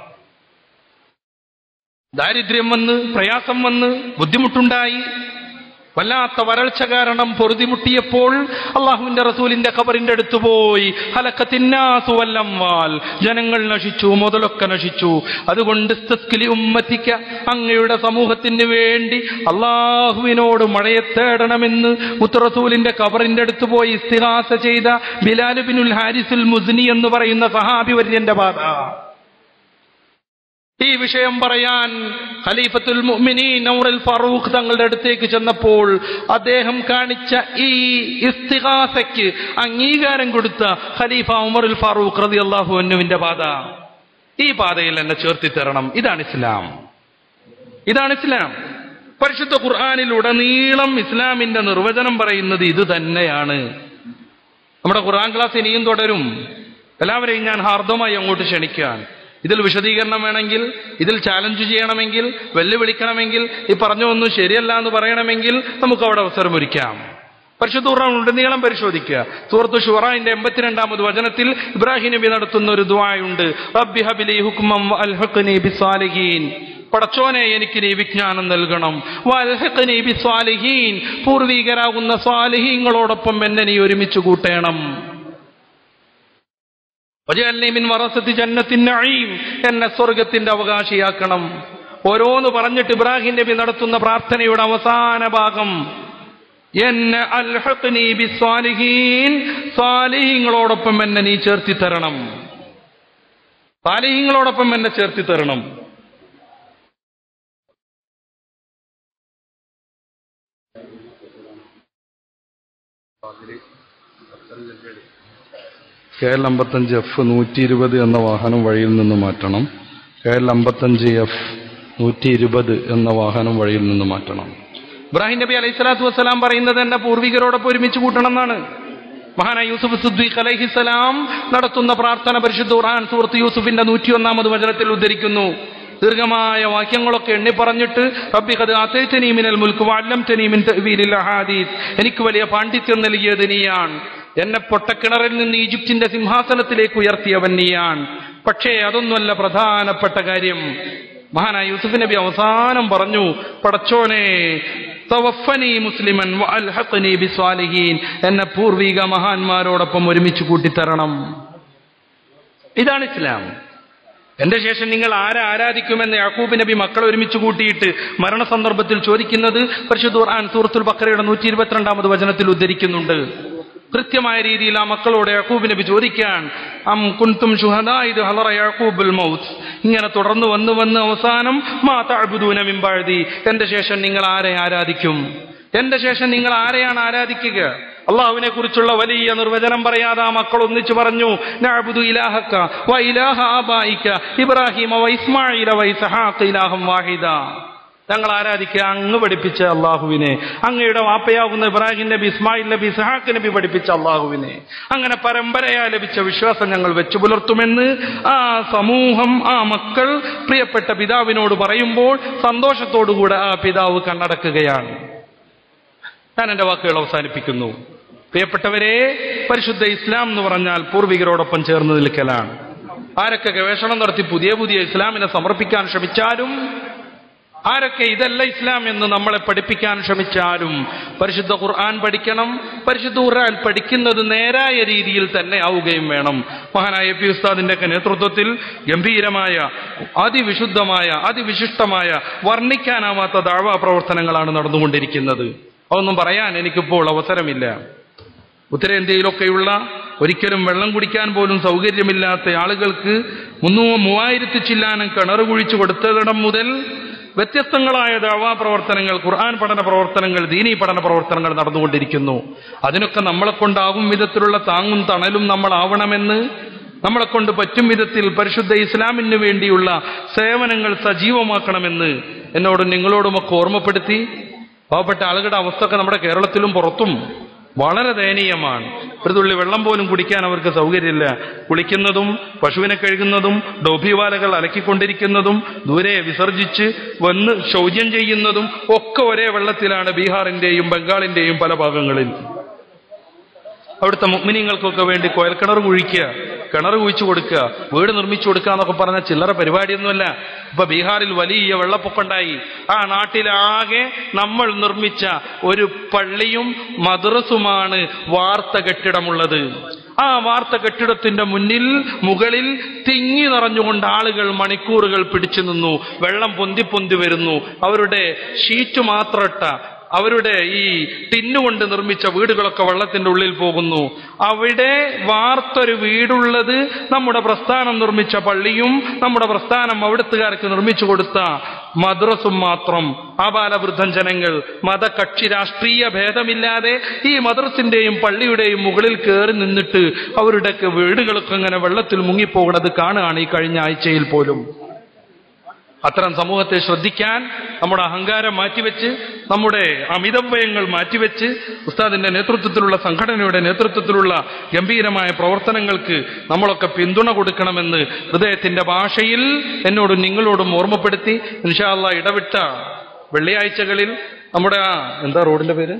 Speaker 1: ദാരിദ്ര്യം വന്ന് പ്രയാസം വന്ന് ബുദ്ധിമുട്ടുണ്ടായി വല്ലാത്ത വരൾച്ച കാരണം പൊറുതിമുട്ടിയപ്പോൾ അള്ളാഹുവിന്റെ റസൂലിന്റെ ഖബറിന്റെ അടുത്ത് പോയി ഹലക്കത്തിന്നാസു വല്ലംവാൽ ജനങ്ങൾ നശിച്ചു മുതലൊക്കെ നശിച്ചു അതുകൊണ്ട് ഇസ്തസ്കിലി ഉമ്മത്തിക്ക അങ്ങയുടെ സമൂഹത്തിന് വേണ്ടി അള്ളാഹുവിനോട് മഴയെ തേടണമെന്ന് മുത്തറസൂലിന്റെ ഖബറിന്റെ അടുത്ത് പോയി ഇസ്തിഹാസ ചെയ്ത ബിലാൽ ബിനുൽ ഹാരിസുൽ മുസ്നി എന്ന് പറയുന്ന സഹാബി വര്യന്റെ പാത ഈ വിഷയം പറയാൻ ഖലീഫത്തുൽ മുഅ്മിനീൻ നൗറുൽ ഫാറൂഖ് തങ്ങളുടെ അടുത്തേക്ക് ചെന്നപ്പോൾ അദ്ദേഹം കാണിച്ച ഈ ഇസ്തിഹാസയ്ക്ക് അംഗീകാരം കൊടുത്ത ഖലീഫ ഉമറുൽ ഫാറൂഖ് റളിയല്ലാഹു അൻഹുവിന്റെ പാത ഈ പാതയിൽ എന്നെ ചേർത്തി തരണം ഇതാണ് ഇസ്ലാം ഇതാണ് ഇസ്ലാം പരിശുദ്ധ ഖുർആാനിലുടനീളം ഇസ്ലാമിന്റെ നിർവചനം പറയുന്നത് ഇത് തന്നെയാണ് നമ്മുടെ ഖുർആൻ ക്ലാസ് ഇനിയും തുടരും എല്ലാവരെയും ഞാൻ ഹാർദമായി അങ്ങോട്ട് ക്ഷണിക്കാൻ ഇതിൽ വിശദീകരണം വേണമെങ്കിൽ ഇതിൽ ചാലഞ്ച് ചെയ്യണമെങ്കിൽ വെല്ലുവിളിക്കണമെങ്കിൽ ഈ പറഞ്ഞൊന്നും ശരിയല്ല എന്ന് പറയണമെങ്കിൽ നമുക്ക് അവിടെ അവസരം ഒരുക്കാം പരിശുദ്ധ ഖുർആൻ ഉടനീളം പരിശോധിക്കുക സൂറത്ത് ഷുറാന്റെ എൺപത്തിരണ്ടാമത് വചനത്തിൽ ഇബ്രാഹിം നബി നടത്തുന്ന ഒരു ദുആയുണ്ട് റബ്ബി ഹബിലി ഹുക്മം വഅൽഹിഖ്നി ബിസ്സാലിഹീൻ പടച്ചോനെ എനിക്ക് നീ വിജ്ഞാനം നൽകണം വഅൽഹിഖ്നി ബിസ്സാലിഹീൻ പൂർവീകരാകുന്ന സ്വാലിഹീങ്ങളോടൊപ്പം എന്നെ നീ ഒരുമിച്ച് കൂട്ടേണം വജഅൽനി മിൻ വറസത്തി ജന്നത്തിൻ നഈം എന്നെ സ്വർഗത്തിന്റെ അവകാശിയാക്കണം ഓരോന്ന് പറഞ്ഞിട്ട് ഇബ്രാഹിം നബി നടത്തുന്ന പ്രാർത്ഥനയുടെ അവസാന ഭാഗം എന്നെ അൽഹഖ്നി ബിസ്സാലിഹീൻ സാലിഹീങ്ങളോടൊപ്പം എന്നെ നീ ചേർത്തി തരണം സാലിഹീങ്ങളോടൊപ്പം എന്നെ ചേർത്തി തരണം കെ എൽ അമ്പത്തഞ്ച് എഫ് നൂറ്റി ഇരുപത് എന്ന വാഹനം വഴിയിൽ നിന്ന് മാറ്റണം കെ എൽ അമ്പത്തഞ്ച് എഫ് നൂറ്റി ഇരുപത് എന്ന വാഹനം വഴിയിൽ നിന്ന് മാറ്റണം ഇബ്രാഹിം നബി അലൈഹി സ്വലാത്തു വസ്സലാം പറയുന്നത് എന്റെ പൂർവികരോടൊപ്പം ഒരുമിച്ച് കൂട്ടണം എന്നാണ് മഹാനായ യൂസുഫ് സുദ്ദീഖ് അലൈഹിസലാം നടത്തുന്ന പ്രാർത്ഥന പരിശുദ്ധ ഖുർആൻ സൂറത്ത് യൂസുഫിന്റെ നൂറ്റിയൊന്നാമത് വചനത്തിൽ ഉദ്ധരിക്കുന്നു ദീർഘമായ വാക്യങ്ങളൊക്കെ എണ്ണി പറഞ്ഞിട്ട് റബ്ബി ഖദ് ആതൈതനീ മിനൽ മുൽക്ക് വഅല്ലംതനീ മിൻ തഅ്വീലിൽ അഹാദീസ് എനിക്ക് വലിയ പാണ്ഡിത്യം നൽകിയത് നീയാണ് എന്നെ പൊട്ടക്കിണറിൽ നിന്ന് ഈജിപ്തിന്റെ സിംഹാസനത്തിലേക്ക് ഉയർത്തിയവൻ നീയാണ് പക്ഷേ അതൊന്നുമല്ല പ്രധാനപ്പെട്ട കാര്യം മഹാനായ യൂസുഫ് നബി അവസാനം പറഞ്ഞു പടച്ചോനെ തവഫനി മുസ്ലിമൻ വഅൽഹഖ്നി ബിസ്വാലിഹീൻ എന്നെ പൂർവിക മഹാന്മാരോടൊപ്പം ഒരുമിച്ച് കൂട്ടിത്തരണം ഇതാണ് ഇസ്ലാം എന്റെ ശേഷം നിങ്ങൾ ആരെ ആരാധിക്കുമെന്ന് യാക്കൂബ് നബി മക്കളെ ഒരുമിച്ച് കൂട്ടിയിട്ട് മരണസന്ദർഭത്തിൽ ചോദിക്കുന്നത് പരിശുദ്ധ ഖുർആൻ സൂറത്തുൽ ബക്കറയുടെ നൂറ്റി ഇരുപത്തിരണ്ടാമത് വചനത്തിൽ ഉദ്ധരിക്കുന്നുണ്ട് കൃത്യമായ രീതിയിൽ ആ മക്കളോട് യാക്കൂബ് നബി ചോദിക്കാൻ അം കുൻതും ഷുഹദാ ഇത് ഹലറ യാക്കൂബുൽ മൗത്ത് ഇങ്ങനെ തുടർന്ന് വന്ന് വന്ന് അവസാനം മാ തഅബുദൂന മിൻ ബഅദി എന്റെ ശേഷം നിങ്ങൾ ആരെ ആരാധിക്കും എന്റെ ശേഷം നിങ്ങൾ ആരെയാണ് ആരാധിക്കുക അള്ളാഹുവിനെ കുറിച്ചുള്ള വലിയ നിർവചനം പറയാതെ ആ മക്കൾ ഒന്നിച്ചു പറഞ്ഞു നഅബുദു ഇലാഹക്ക വ ഇലാഹ ആബായിക്ക ഇബ്രാഹിമ വ ഇസ്മായില വ ഇസ്ഹാഖ് ഇലാഹം വാഹിദ ഞങ്ങൾ ആരാധിക്കുക അങ്ങ് പഠിപ്പിച്ച അള്ളാഹുവിനെ അങ്ങയുടെ വാപ്പയാകുന്ന ഇബ്രാഹിം നബി ഇസ്മായിൽ നബി ഇസ്ഹാഖ് നബി പഠിപ്പിച്ച അള്ളാഹുവിനെ അങ്ങനെ പരമ്പരയാ ലഭിച്ച വിശ്വാസം ഞങ്ങൾ വെച്ചു പുലർത്തുമെന്ന് ആ സമൂഹം ആ മക്കൾ പ്രിയപ്പെട്ട പിതാവിനോട് പറയുമ്പോൾ സന്തോഷത്തോടുകൂടെ ആ പിതാവ് കണ്ണടക്കുകയാണ് ഞാൻ എൻ്റെ വാക്കുകൾ അവസാനിപ്പിക്കുന്നു പ്രിയപ്പെട്ടവരെ പരിശുദ്ധ ഇസ്ലാം എന്ന് പറഞ്ഞാൽ പൂർവികരോടൊപ്പം ചേർന്ന് നിൽക്കലാണ് ആരൊക്കെ ഗവേഷണം നടത്തി പുതിയ പുതിയ ഇസ്ലാമിനെ സമർപ്പിക്കാൻ ശ്രമിച്ചാലും ആരൊക്കെ ഇതല്ല ഇസ്ലാം എന്ന് നമ്മളെ പഠിപ്പിക്കാൻ ശ്രമിച്ചാലും പരിശുദ്ധ ഖുർആൻ പഠിക്കണം പരിശുദ്ധ ഖുർആൻ പഠിക്കുന്നത് നേരായ രീതിയിൽ തന്നെ ആവുകയും വേണം മഹാനായ പി ഉസ്താദിന്റെ ഒക്കെ നേതൃത്വത്തിൽ ഗംഭീരമായ അതിവിശുദ്ധമായ അതിവിശിഷ്ടമായ വർണ്ണിക്കാനാവാത്ത ദാഴ്വാ പ്രവർത്തനങ്ങളാണ് നടന്നുകൊണ്ടിരിക്കുന്നത് അതൊന്നും പറയാൻ എനിക്കിപ്പോൾ അവസരമില്ല ഉത്തരേന്ത്യയിലൊക്കെയുള്ള ഒരിക്കലും വെള്ളം കുടിക്കാൻ പോലും സൗകര്യമില്ലാത്ത ആളുകൾക്ക് മുന്നൂ മൂവായിരത്തി ചില്ലാനം കിണർ കുഴിച്ചു കൊടുത്തതിടം മുതൽ വ്യത്യസ്തങ്ങളായ ദവാ പ്രവർത്തനങ്ങൾ ഖുർആൻ പഠന പ്രവർത്തനങ്ങൾ ദീനീ പഠന പ്രവർത്തനങ്ങൾ നടന്നുകൊണ്ടിരിക്കുന്നു അതിനൊക്കെ നമ്മളെ കൊണ്ടാകും വിധത്തിലുള്ള താങ്ങും തണലും നമ്മളാവണമെന്ന് നമ്മളെ കൊണ്ട് പറ്റും വിധത്തിൽ പരിശുദ്ധ ഇസ്ലാമിന് വേണ്ടിയുള്ള സേവനങ്ങൾ സജീവമാക്കണമെന്ന് എന്നോടും നിങ്ങളോടുമൊക്കെ ഓർമ്മപ്പെടുത്തി പാവപ്പെട്ട ആളുകളുടെ അവസ്ഥയൊക്കെ നമ്മുടെ കേരളത്തിലും പുറത്തും വളരെ ദയനീയമാണ് ഒരു തുള്ളി വെള്ളം പോലും കുടിക്കാൻ അവർക്ക് സൗകര്യമില്ല കുളിക്കുന്നതും പശുവിനെ കഴുകുന്നതും ഡോഭിവാലകൾ അലക്കിക്കൊണ്ടിരിക്കുന്നതും ദൂരെ വിസർജിച്ച് വന്ന് ശൗചം ചെയ്യുന്നതും ഒക്കെ ഒരേ വെള്ളത്തിലാണ് ബീഹാറിന്റെയും ബംഗാളിന്റെയും പല ഭാഗങ്ങളിൽ അവിടുത്തെ മുഗ്മിനിങ്ങൾക്കൊക്കെ വേണ്ടി കുഴൽക്കിണർ കുഴിക്കുക കിണർ കുഴിച്ചു കൊടുക്കുക വീട് നിർമ്മിച്ചു കൊടുക്കുക എന്നൊക്കെ പറഞ്ഞ ചില്ലറ പരിപാടിയൊന്നുമല്ല ഇപ്പൊ ബീഹാറിൽ വലിയ വെള്ളപ്പൊക്കമുണ്ടായി ആ നാട്ടിലാകെ നമ്മൾ നിർമ്മിച്ച ഒരു പള്ളിയും മദ്രസുമാണ് വാർത്ത കെട്ടിടമുള്ളത് ആ വാർത്ത കെട്ടിടത്തിന്റെ മുന്നിൽ മുകളിൽ തിങ്ങി നിറഞ്ഞുകൊണ്ട് ആളുകൾ മണിക്കൂറുകൾ പിടിച്ചു നിന്നു വെള്ളം പൊന്തി പൊന്തി വരുന്നു അവരുടെ ഷീറ്റ് മാത്രട്ട അവരുടെ ഈ ടിന്നുകൊണ്ട് നിർമ്മിച്ച വീടുകളൊക്കെ വെള്ളത്തിന്റെ ഉള്ളിൽ പോകുന്നു അവിടെ വാർത്തൊരു വീടുള്ളത് നമ്മുടെ പ്രസ്ഥാനം നിർമ്മിച്ച പള്ളിയും നമ്മുടെ പ്രസ്ഥാനം അവിടുത്തുകാർക്ക് നിർമ്മിച്ചു കൊടുത്ത മദ്രസും മാത്രം ആബാലവൃദ്ധൻ ജനങ്ങൾ മതകക്ഷി രാഷ്ട്രീയ ഭേദമില്ലാതെ ഈ മദ്രസിന്റെയും പള്ളിയുടെയും മുകളിൽ കയറി നിന്നിട്ട് അവരുടെ വീടുകളൊക്കെ ഇങ്ങനെ വെള്ളത്തിൽ മുങ്ങിപ്പോകുന്നത് കാണുകയാണ് ഈ കഴിഞ്ഞ ആഴ്ചയിൽ പോലും അത്തരം സമൂഹത്തെ ശ്രദ്ധിക്കാൻ നമ്മുടെ അഹങ്കാരം മാറ്റിവെച്ച് നമ്മുടെ അമിതവ്യയങ്ങൾ മാറ്റിവെച്ച് ഉസ്താദിന്റെ നേതൃത്വത്തിലുള്ള സംഘടനയുടെ നേതൃത്വത്തിലുള്ള ഗംഭീരമായ പ്രവർത്തനങ്ങൾക്ക് നമ്മളൊക്കെ പിന്തുണ കൊടുക്കണമെന്ന് ഹൃദയത്തിന്റെ ഭാഷയിൽ എന്നോടും നിങ്ങളോടും ഓർമ്മപ്പെടുത്തി ഇൻഷാല്ല ഇടവിട്ട വെള്ളിയാഴ്ചകളിൽ നമ്മുടെ ആ എന്താ റോഡിന്റെ പേര്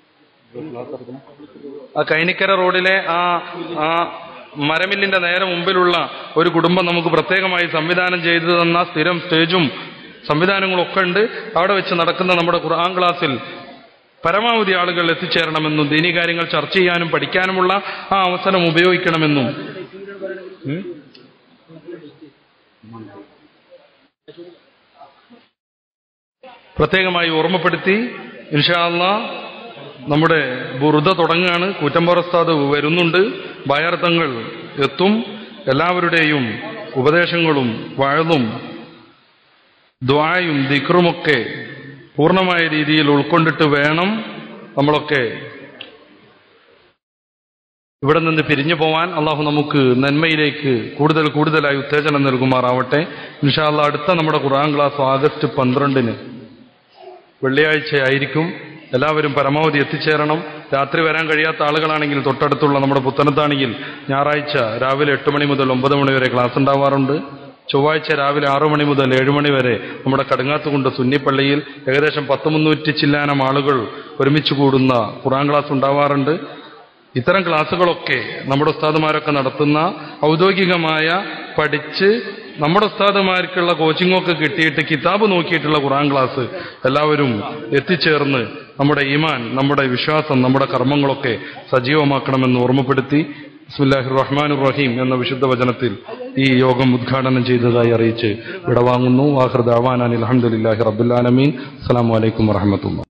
Speaker 1: ആ കൈനിക്കര റോഡിലെ ആ ആ മരമില്ലിന്റെ നേരെ മുമ്പിലുള്ള ഒരു കുടുംബം നമുക്ക് പ്രത്യേകമായി സംവിധാനം ചെയ്തു തന്ന സ്ഥിരം സ്റ്റേജും സംവിധാനങ്ങളൊക്കെ ഉണ്ട് അവിടെ വെച്ച് നടക്കുന്ന നമ്മുടെ ഖുർആൻ ക്ലാസ്സിൽ പരമാവധി ആളുകൾ എത്തിച്ചേരണമെന്നും ദീനീ കാര്യങ്ങൾ ചർച്ച ചെയ്യാനും പഠിക്കാനുമുള്ള ആ അവസരം ഉപയോഗിക്കണമെന്നും ഉം? പ്രത്യേകമായി ഓർമ്മപ്പെടുത്തി ഇൻഷാല്ല നമ്മുടെ ബുറുദ തുടങ്ങുകയാണ് കൂറ്റമ്പറസ്താദ് വരുന്നുണ്ട് ഭയർത്ഥങ്ങൾ എത്തും എല്ലാവരുടെയും ഉപദേശങ്ങളും വാഴതും ദ്വായും ദിക്റുമൊക്കെ പൂർണ്ണമായ രീതിയിൽ ഉൾക്കൊണ്ടിട്ട് വേണം നമ്മളൊക്കെ ഇവിടെ നിന്ന് പിരിഞ്ഞു പോവാൻ അള്ളാഹു നമുക്ക് നന്മയിലേക്ക് കൂടുതൽ കൂടുതലായി ഉത്തേജനം നൽകുമാറാവട്ടെ ഇൻഷാല്ല അടുത്ത നമ്മുടെ ഖുർആൻ ക്ലാസ് ആഗസ്റ്റ് പന്ത്രണ്ടിന് വെള്ളിയാഴ്ച ആയിരിക്കും എല്ലാവരും പരമാവധി എത്തിച്ചേരണം രാത്രി വരാൻ കഴിയാത്ത ആളുകളാണെങ്കിൽ തൊട്ടടുത്തുള്ള നമ്മുടെ പുത്തനത്താണെങ്കിൽ ഞായറാഴ്ച രാവിലെ എട്ട് മണി മുതൽ ഒമ്പത് മണി വരെ ക്ലാസ് ഉണ്ടാവാറുണ്ട് ചൊവ്വാഴ്ച രാവിലെ ആറു മണി മുതൽ ഏഴ് മണി വരെ നമ്മുടെ കടുങ്ങാത്തുകുണ്ട് സുന്നിപ്പള്ളിയിൽ ഏകദേശം പത്ത് മുന്നൂറ്റി ചില്ലാനം ആളുകൾ ഒരുമിച്ച് കൂടുന്ന ഖുറാൻ ക്ലാസ് ഉണ്ടാവാറുണ്ട് ഇത്തരം ക്ലാസ്സുകളൊക്കെ നമ്മുടെ ഉസ്താദുമാരൊക്കെ നടത്തുന്ന ഔദ്യോഗികമായ പഠിച്ച് നമ്മുടെ ഉസ്താദുമാർക്കുള്ള കോച്ചിങ്ങൊക്കെ കിട്ടിയിട്ട് കിതാബ് നോക്കിയിട്ടുള്ള ഖുറാൻ ക്ലാസ് എല്ലാവരും എത്തിച്ചേർന്ന് നമ്മുടെ ഈമാൻ നമ്മുടെ വിശ്വാസം നമ്മുടെ കർമ്മങ്ങളൊക്കെ സജീവമാക്കണമെന്ന് ഓർമ്മപ്പെടുത്തി ബിസ്മില്ലാഹിർ റഹ്മാൻ റഹീം എന്ന വിശുദ്ധ വചനത്തിൽ ഈ യോഗം ഉദ്ഘാടനം ചെയ്തതായി അറിയിച്ച് വിടവാങ്ങുന്നു വാഹൃദ് അവാനാൻ അലഹമുല്ലാഹി റബുല്ലാലമീൻ അസ്സാം വലൈക്കും വറഹമത്തുള്ള